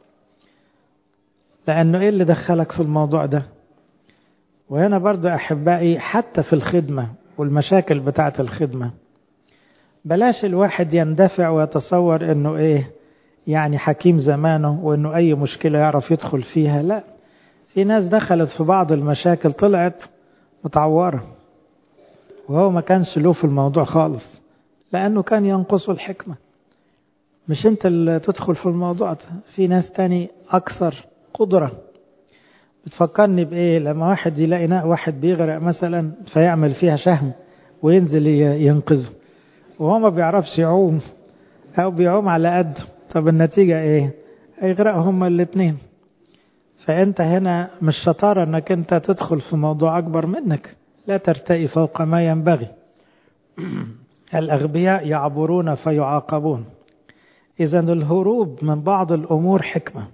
لأنه إيه اللي دخلك في الموضوع ده وهنا برضو أحبائي حتى في الخدمة والمشاكل بتاعة الخدمة بلاش الواحد يندفع ويتصور أنه إيه يعني حكيم زمانه وأنه أي مشكلة يعرف يدخل فيها لا في ناس دخلت في بعض المشاكل طلعت متعورة وهو ما كانش له في الموضوع خالص لأنه كان ينقصه الحكمة مش انت اللي تدخل في الموضوع ده في ناس تاني أكثر قدرة بتفكرني بإيه لما واحد يلاقي واحد بيغرق مثلا فيعمل فيها شهم وينزل ينقذه وهو ما بيعرفش يعوم أو بيعوم على قد طب النتيجة إيه هيغرقوا هما الاتنين فأنت هنا مش شطارة أنك أنت تدخل في موضوع أكبر منك لا ترتقي فوق ما ينبغي الأغبياء يعبرون فيعاقبون إذا الهروب من بعض الأمور حكمة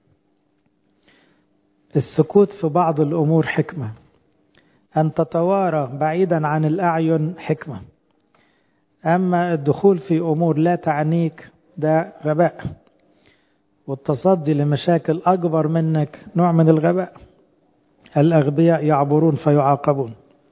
السكوت في بعض الأمور حكمة أن تتوارى بعيدا عن الأعين حكمة أما الدخول في أمور لا تعنيك ده غباء والتصدي لمشاكل أكبر منك نوع من الغباء الأغبياء يعبرون فيعاقبون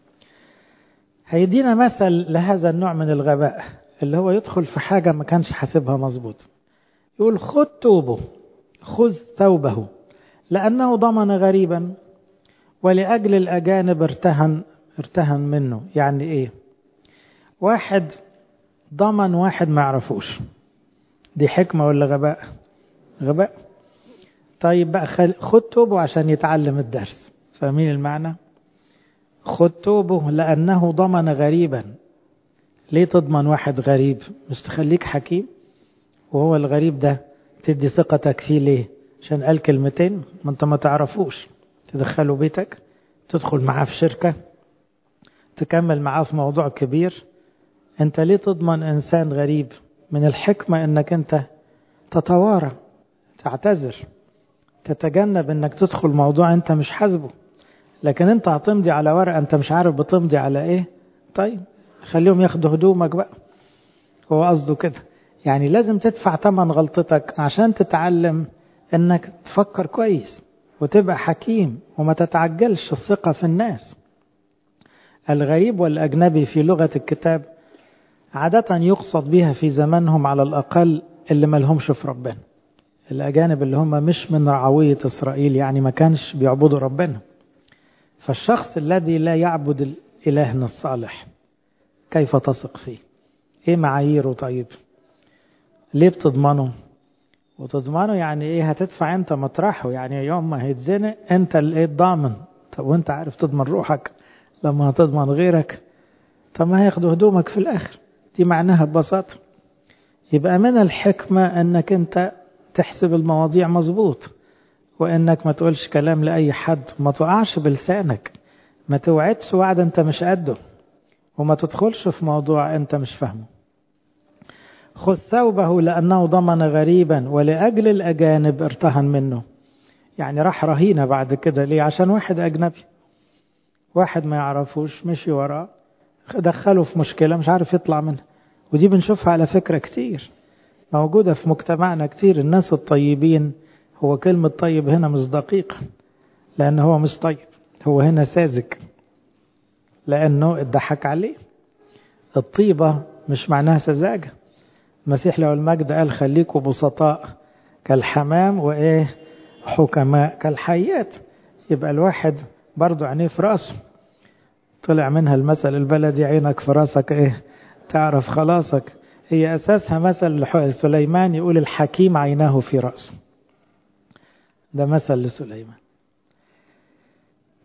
هيدينا مثل لهذا النوع من الغباء اللي هو يدخل في حاجة ما كانش حاسبها مظبوط يقول خذ توبه خذ ثوبه لأنه ضمن غريبا ولأجل الأجانب ارتهن ارتهن منه يعني إيه واحد ضمن واحد ما يعرفوش دي حكمة ولا غباء غباء طيب بقى خد توبه عشان يتعلم الدرس فاهمين المعنى خد توبه لأنه ضمن غريبا ليه تضمن واحد غريب مش تخليك حكيم وهو الغريب ده تدي ثقتك فيه ليه عشان قال كلمتين ما انت ما تعرفوش تدخله بيتك تدخل معاه في شركة تكمل معاه في موضوع كبير انت ليه تضمن انسان غريب من الحكمة انك انت تتوارى تعتذر تتجنب انك تدخل موضوع انت مش حاسبه لكن انت هتمضي على ورقة انت مش عارف بتمضي على ايه طيب خليهم ياخدوا هدومك بقى هو قصده كده يعني لازم تدفع ثمن غلطتك عشان تتعلم انك تفكر كويس وتبقى حكيم وما تتعجلش الثقة في الناس الغريب والأجنبي في لغة الكتاب عادة يقصد بها في زمانهم على الأقل اللي ملهمش في ربنا الأجانب اللي هم مش من رعوية إسرائيل يعني ما كانش بيعبدوا ربنا فالشخص الذي لا يعبد إلهنا الصالح كيف تثق فيه ايه معاييره طيب ليه بتضمنه وتضمنه يعني ايه هتدفع انت مطرحه يعني يوم ما هيتزنق انت اللي الضامن طب وانت عارف تضمن روحك لما هتضمن غيرك طب ما هياخدوا هدومك في الاخر دي معناها ببساطة يبقى من الحكمة انك انت تحسب المواضيع مظبوط وانك ما تقولش كلام لأي حد وما تقعش بلسانك ما توعدش وعد انت مش قده وما تدخلش في موضوع انت مش فاهمه خذ ثوبه لأنه ضمن غريبا ولأجل الأجانب ارتهن منه يعني راح رهينة بعد كده ليه عشان واحد أجنبي واحد ما يعرفوش مشي وراه دخله في مشكلة مش عارف يطلع منها ودي بنشوفها على فكرة كتير موجودة في مجتمعنا كتير الناس الطيبين هو كلمة طيب هنا مش دقيقة لأن هو مش طيب هو هنا ساذج لأنه اتضحك عليه الطيبة مش معناها سذاجة المسيح له المجد قال خليكوا بسطاء كالحمام وإيه حكماء كالحيات يبقى الواحد برضو عينيه في راسه طلع منها المثل البلدي عينك في راسك ايه تعرف خلاصك هي أساسها مثل سليمان يقول الحكيم عيناه في رأسه ده مثل لسليمان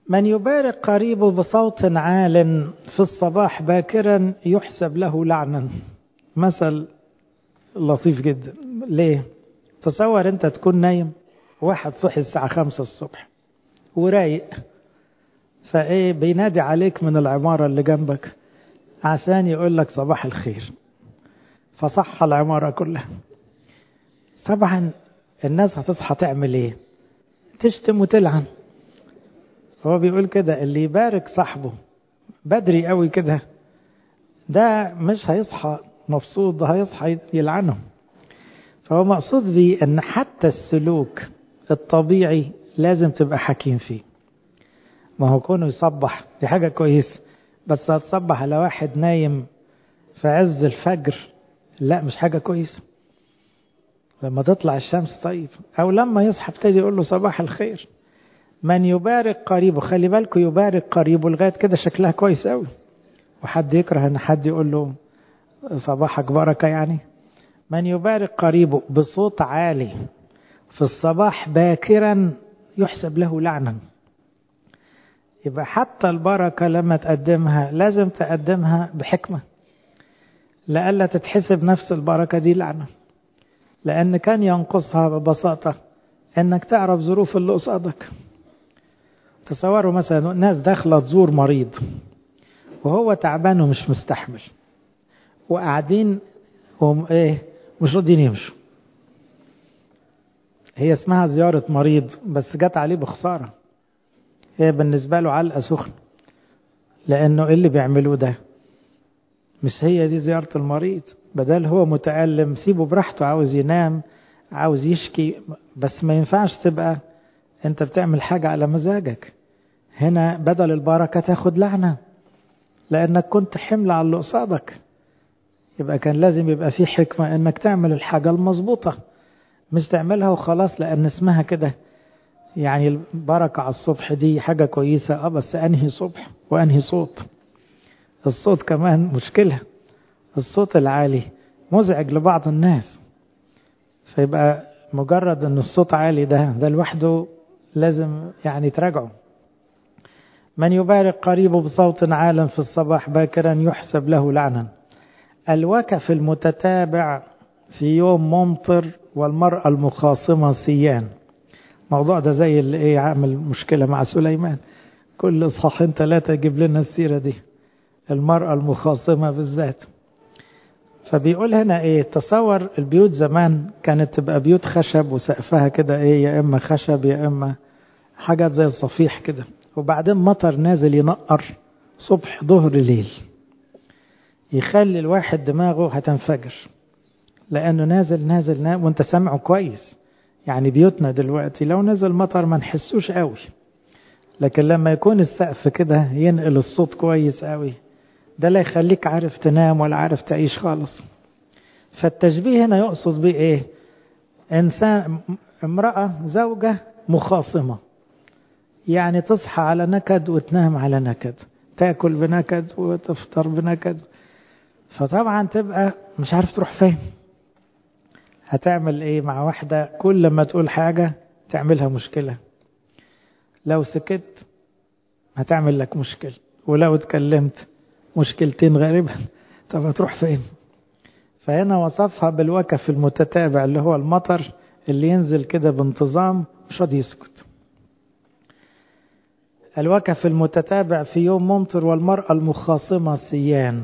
من يبارك قريبه بصوت عال في الصباح باكرا يحسب له لعنا مثل لطيف جدا ليه تصور انت تكون نايم واحد صحي الساعة خمسة الصبح ورايق فايه بينادي عليك من العمارة اللي جنبك عشان يقول لك صباح الخير فصح العمارة كلها طبعا الناس هتصحى تعمل ايه تشتم وتلعن هو بيقول كده اللي يبارك صاحبه بدري قوي كده ده مش هيصحى مبسوط ده هيصحى يلعنه فهو مقصود بيه ان حتى السلوك الطبيعي لازم تبقى حكيم فيه ما هو كونه يصبح دي حاجة كويسة بس هتصبح على واحد نايم في عز الفجر لا مش حاجة كويسة لما تطلع الشمس طيب او لما يصحى ابتدي يقول له صباح الخير من يبارك قريبه خلي بالكم يبارك قريبه لغايه كده شكلها كويس قوي وحد يكره ان حد يقول له صباحك بركه يعني من يبارك قريبه بصوت عالي في الصباح باكرا يحسب له لعنا يبقى حتى البركه لما تقدمها لازم تقدمها بحكمه لئلا تتحسب نفس البركه دي لعنه لان كان ينقصها ببساطه انك تعرف ظروف اللي قصادك تصوروا مثلا ناس داخلة تزور مريض وهو تعبان ومش مستحمل وقاعدين هم ايه مش راضيين يمشوا هي اسمها زيارة مريض بس جت عليه بخسارة هي بالنسبة له علقة سخنة لأنه إيه اللي بيعملوه ده مش هي دي زيارة المريض بدل هو متألم سيبه براحته عاوز ينام عاوز يشكي بس ما ينفعش تبقى انت بتعمل حاجة على مزاجك هنا بدل البركة تاخد لعنة لأنك كنت حمل على اللي قصادك يبقى كان لازم يبقى في حكمة انك تعمل الحاجة المظبوطة مش تعملها وخلاص لأن اسمها كده يعني البركة على الصبح دي حاجة كويسة اه بس أنهي صبح وأنهي صوت الصوت كمان مشكلة الصوت العالي مزعج لبعض الناس فيبقى مجرد ان الصوت عالي ده ده لوحده لازم يعني تراجعه من يبارك قريبه بصوت عال في الصباح باكرا يحسب له لعنا الوكف المتتابع في يوم ممطر والمرأة المخاصمة سيان الموضوع ده زي اللي ايه عامل مشكلة مع سليمان كل صحين ثلاثة يجيب لنا السيرة دي المرأة المخاصمة بالذات فبيقول هنا ايه تصور البيوت زمان كانت تبقى بيوت خشب وسقفها كده ايه يا اما خشب يا اما حاجات زي الصفيح كده وبعدين مطر نازل ينقر صبح ظهر ليل يخلي الواحد دماغه هتنفجر لانه نازل نازل نازل وانت سامعه كويس يعني بيوتنا دلوقتي لو نزل مطر ما نحسوش قوي لكن لما يكون السقف كده ينقل الصوت كويس قوي ده لا يخليك عارف تنام ولا عارف تعيش خالص فالتشبيه هنا يقصد بيه ايه انسان امرأة زوجة مخاصمة يعني تصحى على نكد وتنام على نكد تاكل بنكد وتفطر بنكد فطبعا تبقى مش عارف تروح فين هتعمل ايه مع واحدة كل ما تقول حاجة تعملها مشكلة لو سكت هتعمل لك مشكلة ولو اتكلمت مشكلتين غالبا طب هتروح فين فهنا وصفها بالوكف المتتابع اللي هو المطر اللي ينزل كده بانتظام مش راضي يسكت الوكف المتتابع في يوم ممطر والمرأة المخاصمة سيان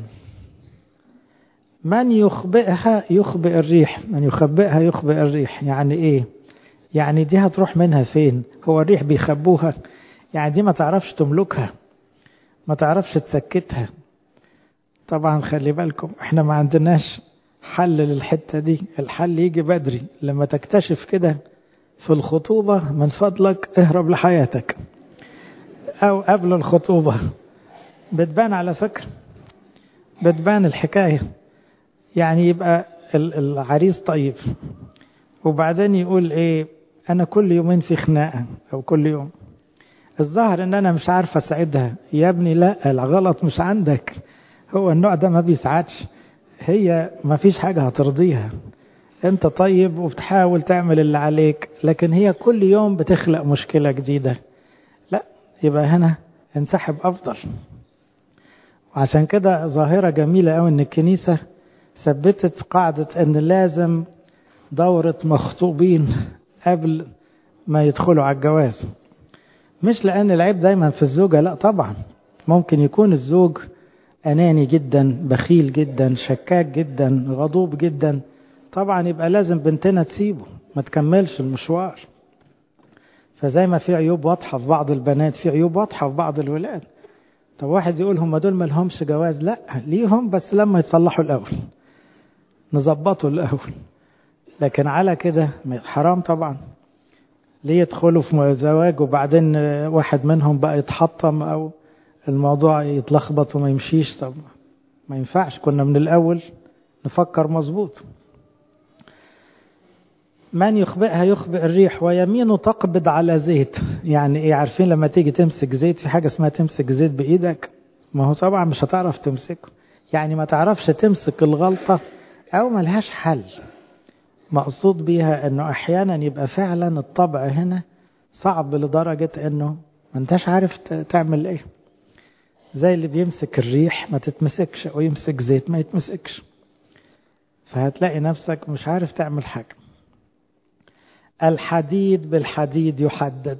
من يخبئها يخبئ الريح من يخبئها يخبئ الريح يعني ايه يعني دي هتروح منها فين هو الريح بيخبوها يعني دي ما تعرفش تملكها ما تعرفش تسكتها طبعا خلي بالكم احنا ما عندناش حل للحتة دي الحل يجي بدري لما تكتشف كده في الخطوبة من فضلك اهرب لحياتك او قبل الخطوبة بتبان على فكرة بتبان الحكاية يعني يبقى العريس طيب وبعدين يقول ايه انا كل يومين في خناقة او كل يوم الظاهر ان انا مش عارف اساعدها يا ابني لا الغلط مش عندك هو النوع ده ما بيساعدش هي ما فيش حاجة هترضيها انت طيب وبتحاول تعمل اللي عليك لكن هي كل يوم بتخلق مشكلة جديدة لا يبقى هنا انسحب أفضل وعشان كده ظاهرة جميلة أوي إن الكنيسة ثبتت قاعدة إن لازم دورة مخطوبين قبل ما يدخلوا على الجواز مش لأن العيب دايما في الزوجة لا طبعا ممكن يكون الزوج أناني جدا بخيل جدا شكاك جدا غضوب جدا طبعا يبقى لازم بنتنا تسيبه ما تكملش المشوار فزي ما في عيوب واضحة في بعض البنات في عيوب واضحة في بعض الولاد طب واحد يقول هم دول ما لهمش جواز لا ليهم بس لما يتصلحوا الأول نظبطوا الأول لكن على كده حرام طبعا ليه يدخلوا في زواج وبعدين واحد منهم بقى يتحطم أو الموضوع يتلخبط وما يمشيش طب ما ينفعش كنا من الأول نفكر مظبوط من يخبئها يخبئ الريح ويمينه تقبض على زيت يعني ايه عارفين لما تيجي تمسك زيت في حاجة اسمها تمسك زيت بإيدك ما هو طبعا مش هتعرف تمسكه يعني ما تعرفش تمسك الغلطة أو ملهاش حل مقصود بيها انه احيانا يبقى فعلا الطبع هنا صعب لدرجة انه ما انتش عارف تعمل ايه زي اللي بيمسك الريح ما تتمسكش او يمسك زيت ما يتمسكش فهتلاقي نفسك مش عارف تعمل حاجة الحديد بالحديد يحدد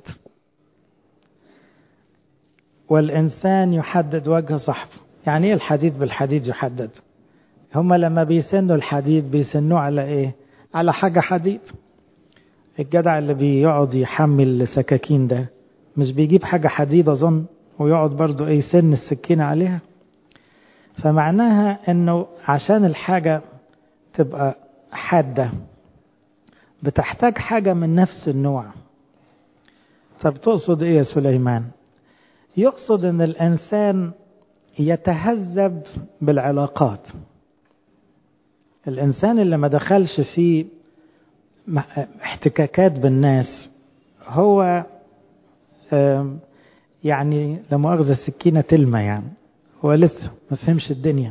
والإنسان يحدد وجه صاحبه يعني ايه الحديد بالحديد يحدد هما لما بيسنوا الحديد بيسنوه على ايه على حاجة حديد الجدع اللي بيقعد يحمل السكاكين ده مش بيجيب حاجة حديد أظن ويقعد برضو ايه سن السكينة عليها فمعناها انه عشان الحاجة تبقى حادة بتحتاج حاجة من نفس النوع طب تقصد ايه يا سليمان يقصد ان الانسان يتهذب بالعلاقات الانسان اللي ما دخلش في احتكاكات بالناس هو يعني لمؤاخذة السكينة تلمة يعني هو لسه ما فهمش الدنيا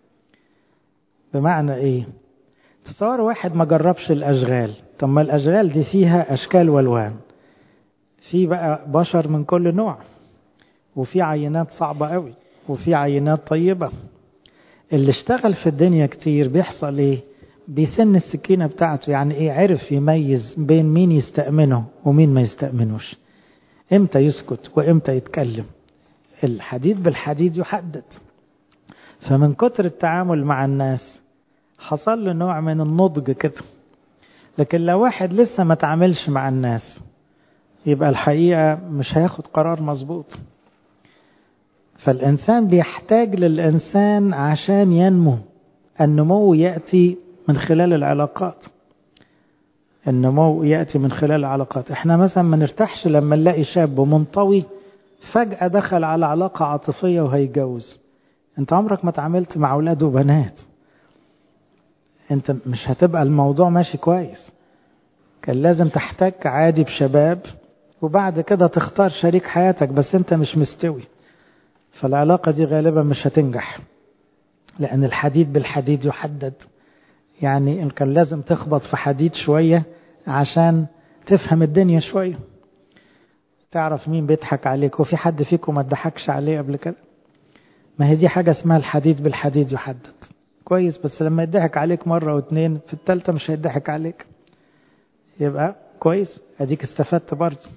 بمعنى ايه تصور واحد ما جربش الاشغال طب ما الاشغال دي فيها اشكال والوان في بقى بشر من كل نوع وفي عينات صعبة قوي وفي عينات طيبة اللي اشتغل في الدنيا كتير بيحصل ايه بيسن السكينة بتاعته يعني ايه عرف يميز بين مين يستأمنه ومين ما يستأمنوش امتى يسكت وامتى يتكلم الحديد بالحديد يحدد فمن كتر التعامل مع الناس حصل له نوع من النضج كده لكن لو واحد لسه ما تعاملش مع الناس يبقى الحقيقة مش هياخد قرار مظبوط فالإنسان بيحتاج للإنسان عشان ينمو النمو يأتي من خلال العلاقات النمو يأتي من خلال العلاقات احنا مثلا ما نرتاحش لما نلاقي شاب منطوي فجأة دخل على علاقة عاطفية وهيتجوز انت عمرك ما تعاملت مع اولاد وبنات انت مش هتبقى الموضوع ماشي كويس كان لازم تحتك عادي بشباب وبعد كده تختار شريك حياتك بس انت مش مستوي فالعلاقة دي غالبا مش هتنجح لأن الحديد بالحديد يحدد يعني إن كان لازم تخبط في حديد شوية عشان تفهم الدنيا شوية تعرف مين بيضحك عليك وفي حد فيكم ما ضحكش عليه قبل كده ما هي دي حاجة اسمها الحديد بالحديد يحدد كويس بس لما يضحك عليك مرة واتنين في التالتة مش هيضحك عليك يبقى كويس اديك استفدت برضه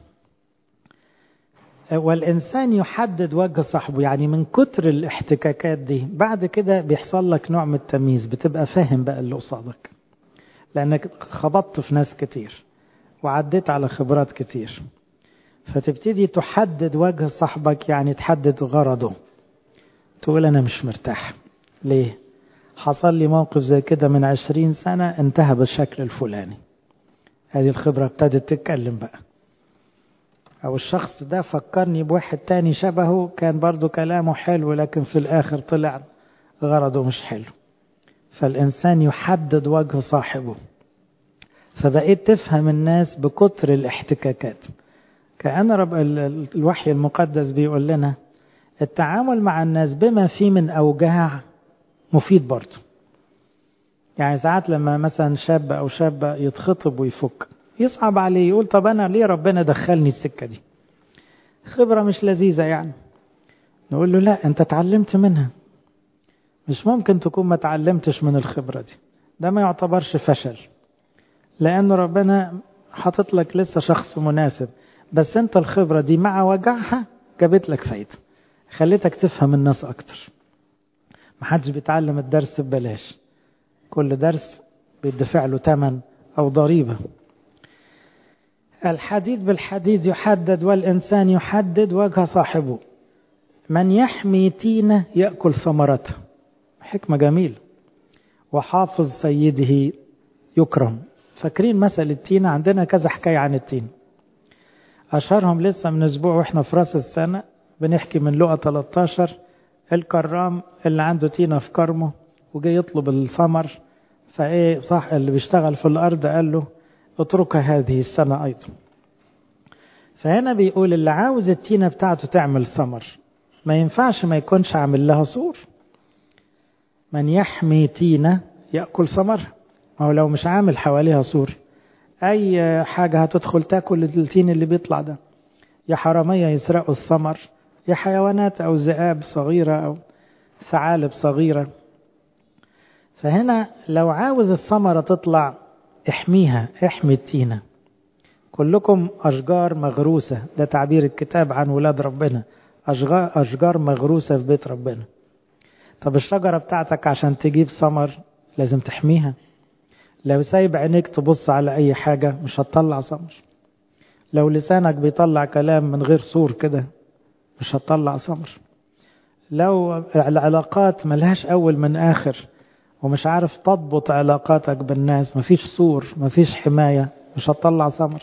والإنسان يحدد وجه صاحبه يعني من كتر الاحتكاكات دي بعد كده بيحصل لك نوع من التمييز بتبقى فاهم بقى اللي قصادك لأنك خبطت في ناس كتير وعديت على خبرات كتير فتبتدي تحدد وجه صاحبك يعني تحدد غرضه تقول أنا مش مرتاح ليه حصل لي موقف زي كده من عشرين سنة انتهى بالشكل الفلاني هذه الخبرة ابتدت تتكلم بقى أو الشخص ده فكرني بواحد تاني شبهه كان برضو كلامه حلو لكن في الآخر طلع غرضه مش حلو فالإنسان يحدد وجه صاحبه فبقيت تفهم الناس بكتر الاحتكاكات كأن رب الوحي المقدس بيقول لنا التعامل مع الناس بما فيه من أوجاع مفيد برضه يعني ساعات لما مثلا شاب أو شابة يتخطب ويفك يصعب عليه يقول طب أنا ليه ربنا دخلني السكة دي خبرة مش لذيذة يعني نقول له لا انت اتعلمت منها مش ممكن تكون ما اتعلمتش من الخبرة دي ده ما يعتبرش فشل لأن ربنا حاطط لك لسه شخص مناسب بس انت الخبرة دي مع وجعها جابت لك فايدة خليتك تفهم الناس أكتر محدش بيتعلم الدرس ببلاش كل درس بيدفع له تمن أو ضريبة الحديد بالحديد يحدد والإنسان يحدد وجه صاحبه من يحمي تينة يأكل ثمرته حكمة جميلة وحافظ سيده يكرم فاكرين مثل التينة عندنا كذا حكاية عن التين أشهرهم لسه من أسبوع وإحنا في رأس السنة بنحكي من لقى 13 الكرام اللي عنده تينة في كرمه وجاي يطلب الثمر فإيه صح اللي بيشتغل في الأرض قال له اتركها هذه السنة أيضا فهنا بيقول اللي عاوز التينة بتاعته تعمل ثمر ما ينفعش ما يكونش عامل لها سور من يحمي تينة يأكل ثمرها أو لو مش عامل حواليها سور أي حاجة هتدخل تاكل التين اللي بيطلع ده يا حرامية يسرقوا الثمر يا حيوانات أو ذئاب صغيرة أو ثعالب صغيرة فهنا لو عاوز الثمرة تطلع احميها احمي التينة كلكم أشجار مغروسة ده تعبير الكتاب عن ولاد ربنا أشجار, أشجار مغروسة في بيت ربنا طب الشجرة بتاعتك عشان تجيب ثمر لازم تحميها لو سايب عينيك تبص على أي حاجة مش هتطلع ثمر لو لسانك بيطلع كلام من غير صور كده مش هتطلع ثمر لو العلاقات ملهاش أول من آخر ومش عارف تضبط علاقاتك بالناس مفيش سور مفيش حماية مش هتطلع ثمر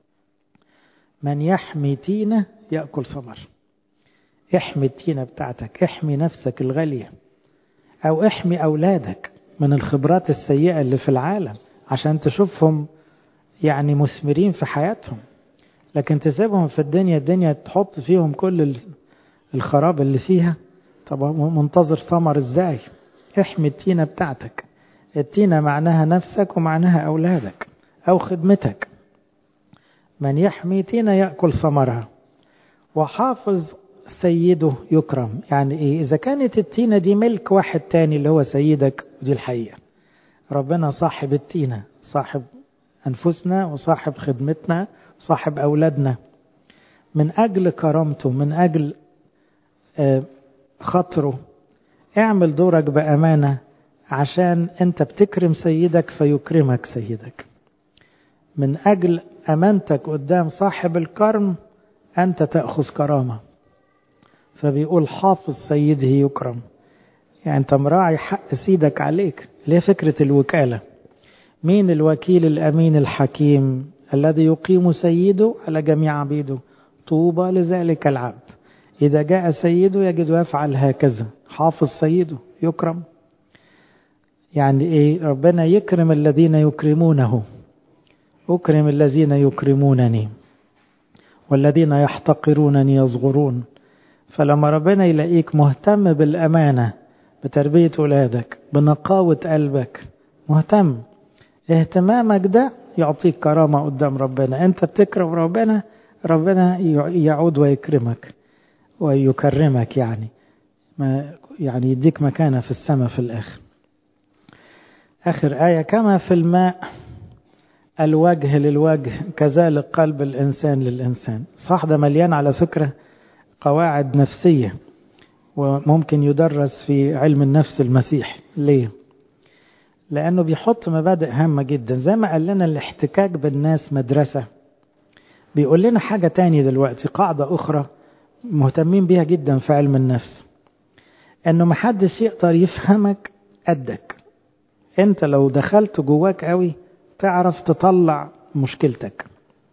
من يحمي تينة يأكل ثمر احمي التينة بتاعتك احمي نفسك الغالية أو احمي أولادك من الخبرات السيئة اللي في العالم عشان تشوفهم يعني مثمرين في حياتهم لكن تسيبهم في الدنيا الدنيا تحط فيهم كل الخراب اللي فيها طب منتظر ثمر ازاي احمي التينة بتاعتك التينة معناها نفسك ومعناها أولادك أو خدمتك من يحمي تينة يأكل ثمرها وحافظ سيده يكرم يعني ايه اذا كانت التينة دي ملك واحد تاني اللي هو سيدك ودي الحقيقة ربنا صاحب التينة صاحب انفسنا وصاحب خدمتنا وصاحب اولادنا من اجل كرامته من اجل خطره اعمل دورك بامانة عشان انت بتكرم سيدك فيكرمك سيدك من اجل امانتك قدام صاحب الكرم انت تاخذ كرامه فبيقول حافظ سيده يكرم يعني انت مراعي حق سيدك عليك ليه فكرة الوكالة مين الوكيل الأمين الحكيم الذي يقيم سيده على جميع عبيده طوبى لذلك العبد إذا جاء سيده يجد يفعل هكذا حافظ سيده يكرم يعني إيه ربنا يكرم الذين يكرمونه أكرم الذين يكرمونني والذين يحتقرونني يصغرون فلما ربنا يلاقيك مهتم بالأمانة بتربية ولادك بنقاوة قلبك مهتم اهتمامك ده يعطيك كرامة قدام ربنا انت بتكرم ربنا ربنا يعود ويكرمك ويكرمك يعني ما يعني يديك مكانة في السماء في الآخر آخر آية كما في الماء الوجه للوجه كذلك قلب الإنسان للإنسان صح ده مليان على فكرة قواعد نفسية وممكن يدرس في علم النفس المسيحي ليه؟ لأنه بيحط مبادئ هامة جدا زي ما قال لنا الاحتكاك بالناس مدرسة بيقول لنا حاجة تاني دلوقتي قاعدة أخرى مهتمين بيها جدا في علم النفس أنه محدش يقدر يفهمك قدك أنت لو دخلت جواك قوي تعرف تطلع مشكلتك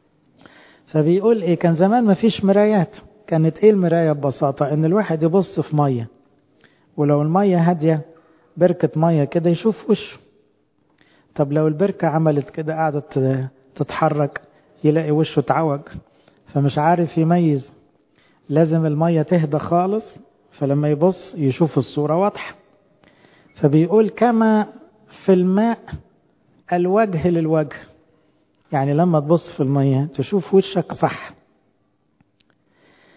فبيقول إيه كان زمان مفيش مرايات كانت ايه المراية ببساطة ان الواحد يبص في مية ولو المية هادية بركة مية كده يشوف وشه طب لو البركة عملت كده قعدت تتحرك يلاقي وشه اتعوج فمش عارف يميز لازم المية تهدى خالص فلما يبص يشوف الصورة واضحة فبيقول كما في الماء الوجه للوجه يعني لما تبص في المية تشوف وشك صح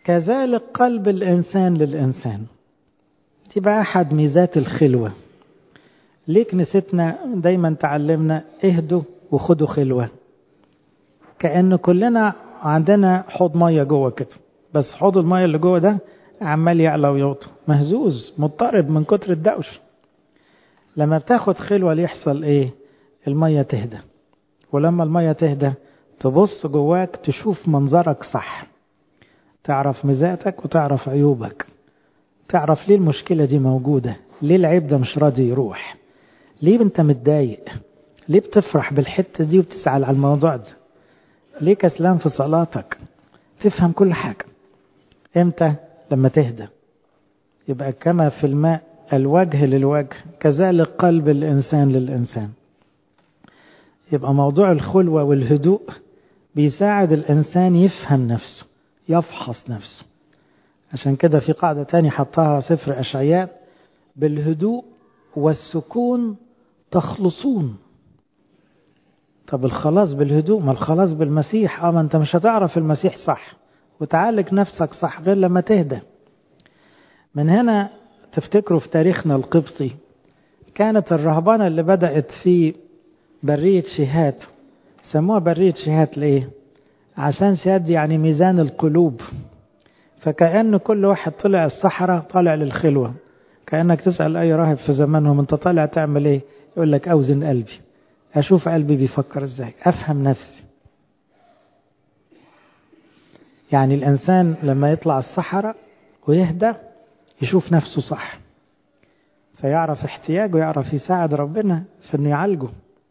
كذلك قلب الإنسان للإنسان دي بقى أحد ميزات الخلوة ليه كنيستنا دايما تعلمنا اهدوا وخدوا خلوة كأن كلنا عندنا حوض مية جوه كده بس حوض المية اللي جوه ده عمال يعلى ويوطى مهزوز مضطرب من كتر الدوش لما بتاخد خلوة يحصل ايه المية تهدى ولما المية تهدى تبص جواك تشوف منظرك صح تعرف ميزاتك وتعرف عيوبك تعرف ليه المشكلة دي موجودة ليه العيب ده مش راضي يروح ليه انت متضايق ليه بتفرح بالحتة دي وبتزعل على الموضوع ده ليه كسلان في صلاتك تفهم كل حاجة امتى لما تهدى يبقى كما في الماء الوجه للوجه كذلك قلب الإنسان للإنسان يبقى موضوع الخلوة والهدوء بيساعد الإنسان يفهم نفسه يفحص نفسه عشان كده في قاعدة تاني حطها سفر أشعياء بالهدوء والسكون تخلصون طب الخلاص بالهدوء ما الخلاص بالمسيح اه ما انت مش هتعرف المسيح صح وتعالج نفسك صح غير لما تهدى من هنا تفتكروا في تاريخنا القبطي كانت الرهبانة اللي بدأت في برية شهات سموها برية شهات ليه عشان شهاد يعني ميزان القلوب فكأن كل واحد طلع الصحراء طالع للخلوة كأنك تسأل أي راهب في زمانهم أنت طالع تعمل إيه يقول لك أوزن قلبي أشوف قلبي بيفكر إزاي أفهم نفسي يعني الإنسان لما يطلع الصحراء ويهدى يشوف نفسه صح فيعرف احتياجه يعرف يساعد ربنا في انه يعالجه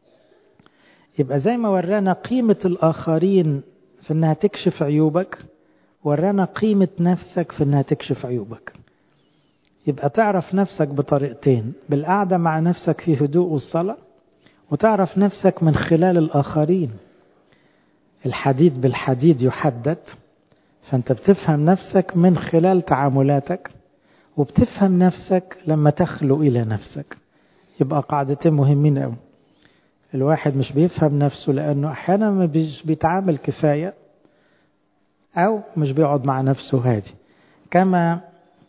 يبقى زي ما ورانا قيمة الآخرين في انها تكشف عيوبك ورانا قيمة نفسك في انها تكشف عيوبك يبقى تعرف نفسك بطريقتين بالقعدة مع نفسك في هدوء والصلاة وتعرف نفسك من خلال الآخرين الحديد بالحديد يحدد فأنت بتفهم نفسك من خلال تعاملاتك وبتفهم نفسك لما تخلو إلى نفسك يبقى قاعدتين مهمين أوي الواحد مش بيفهم نفسه لأنه أحيانا مش بيتعامل كفاية أو مش بيقعد مع نفسه هادي كما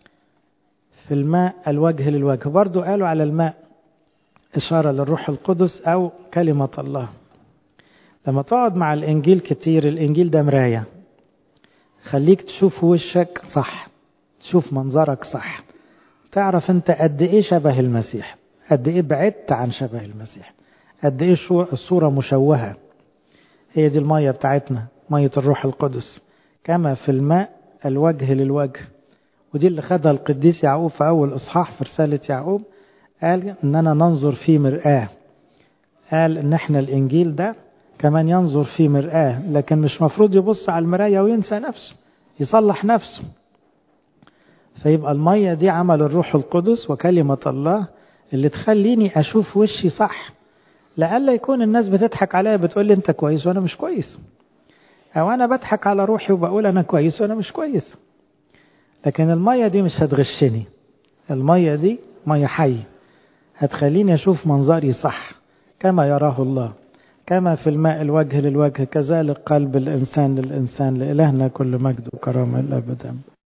في الماء الوجه للوجه برضو قالوا على الماء إشارة للروح القدس أو كلمة الله لما تقعد مع الإنجيل كتير الإنجيل ده مراية خليك تشوف وشك صح تشوف منظرك صح تعرف انت قد ايه شبه المسيح قد ايه بعدت عن شبه المسيح قد ايه الصورة مشوهة هي دي المية بتاعتنا مية الروح القدس كما في الماء الوجه للوجه ودي اللي خدها القديس يعقوب في أول إصحاح في رسالة يعقوب قال إننا ننظر في مرآة قال إن إحنا الإنجيل ده كمان ينظر في مرآة لكن مش مفروض يبص على المراية وينسى نفسه يصلح نفسه فيبقى المية دي عمل الروح القدس وكلمة الله اللي تخليني أشوف وشي صح لألا يكون الناس بتضحك عليا بتقول لي أنت كويس وأنا مش كويس أو أنا بضحك على روحي وبقول أنا كويس وأنا مش كويس لكن المية دي مش هتغشني المية دي مية حي هتخليني أشوف منظري صح كما يراه الله كما في الماء الوجه للوجه كذلك قلب الإنسان للإنسان لإلهنا كل مجد وكرامة الأبد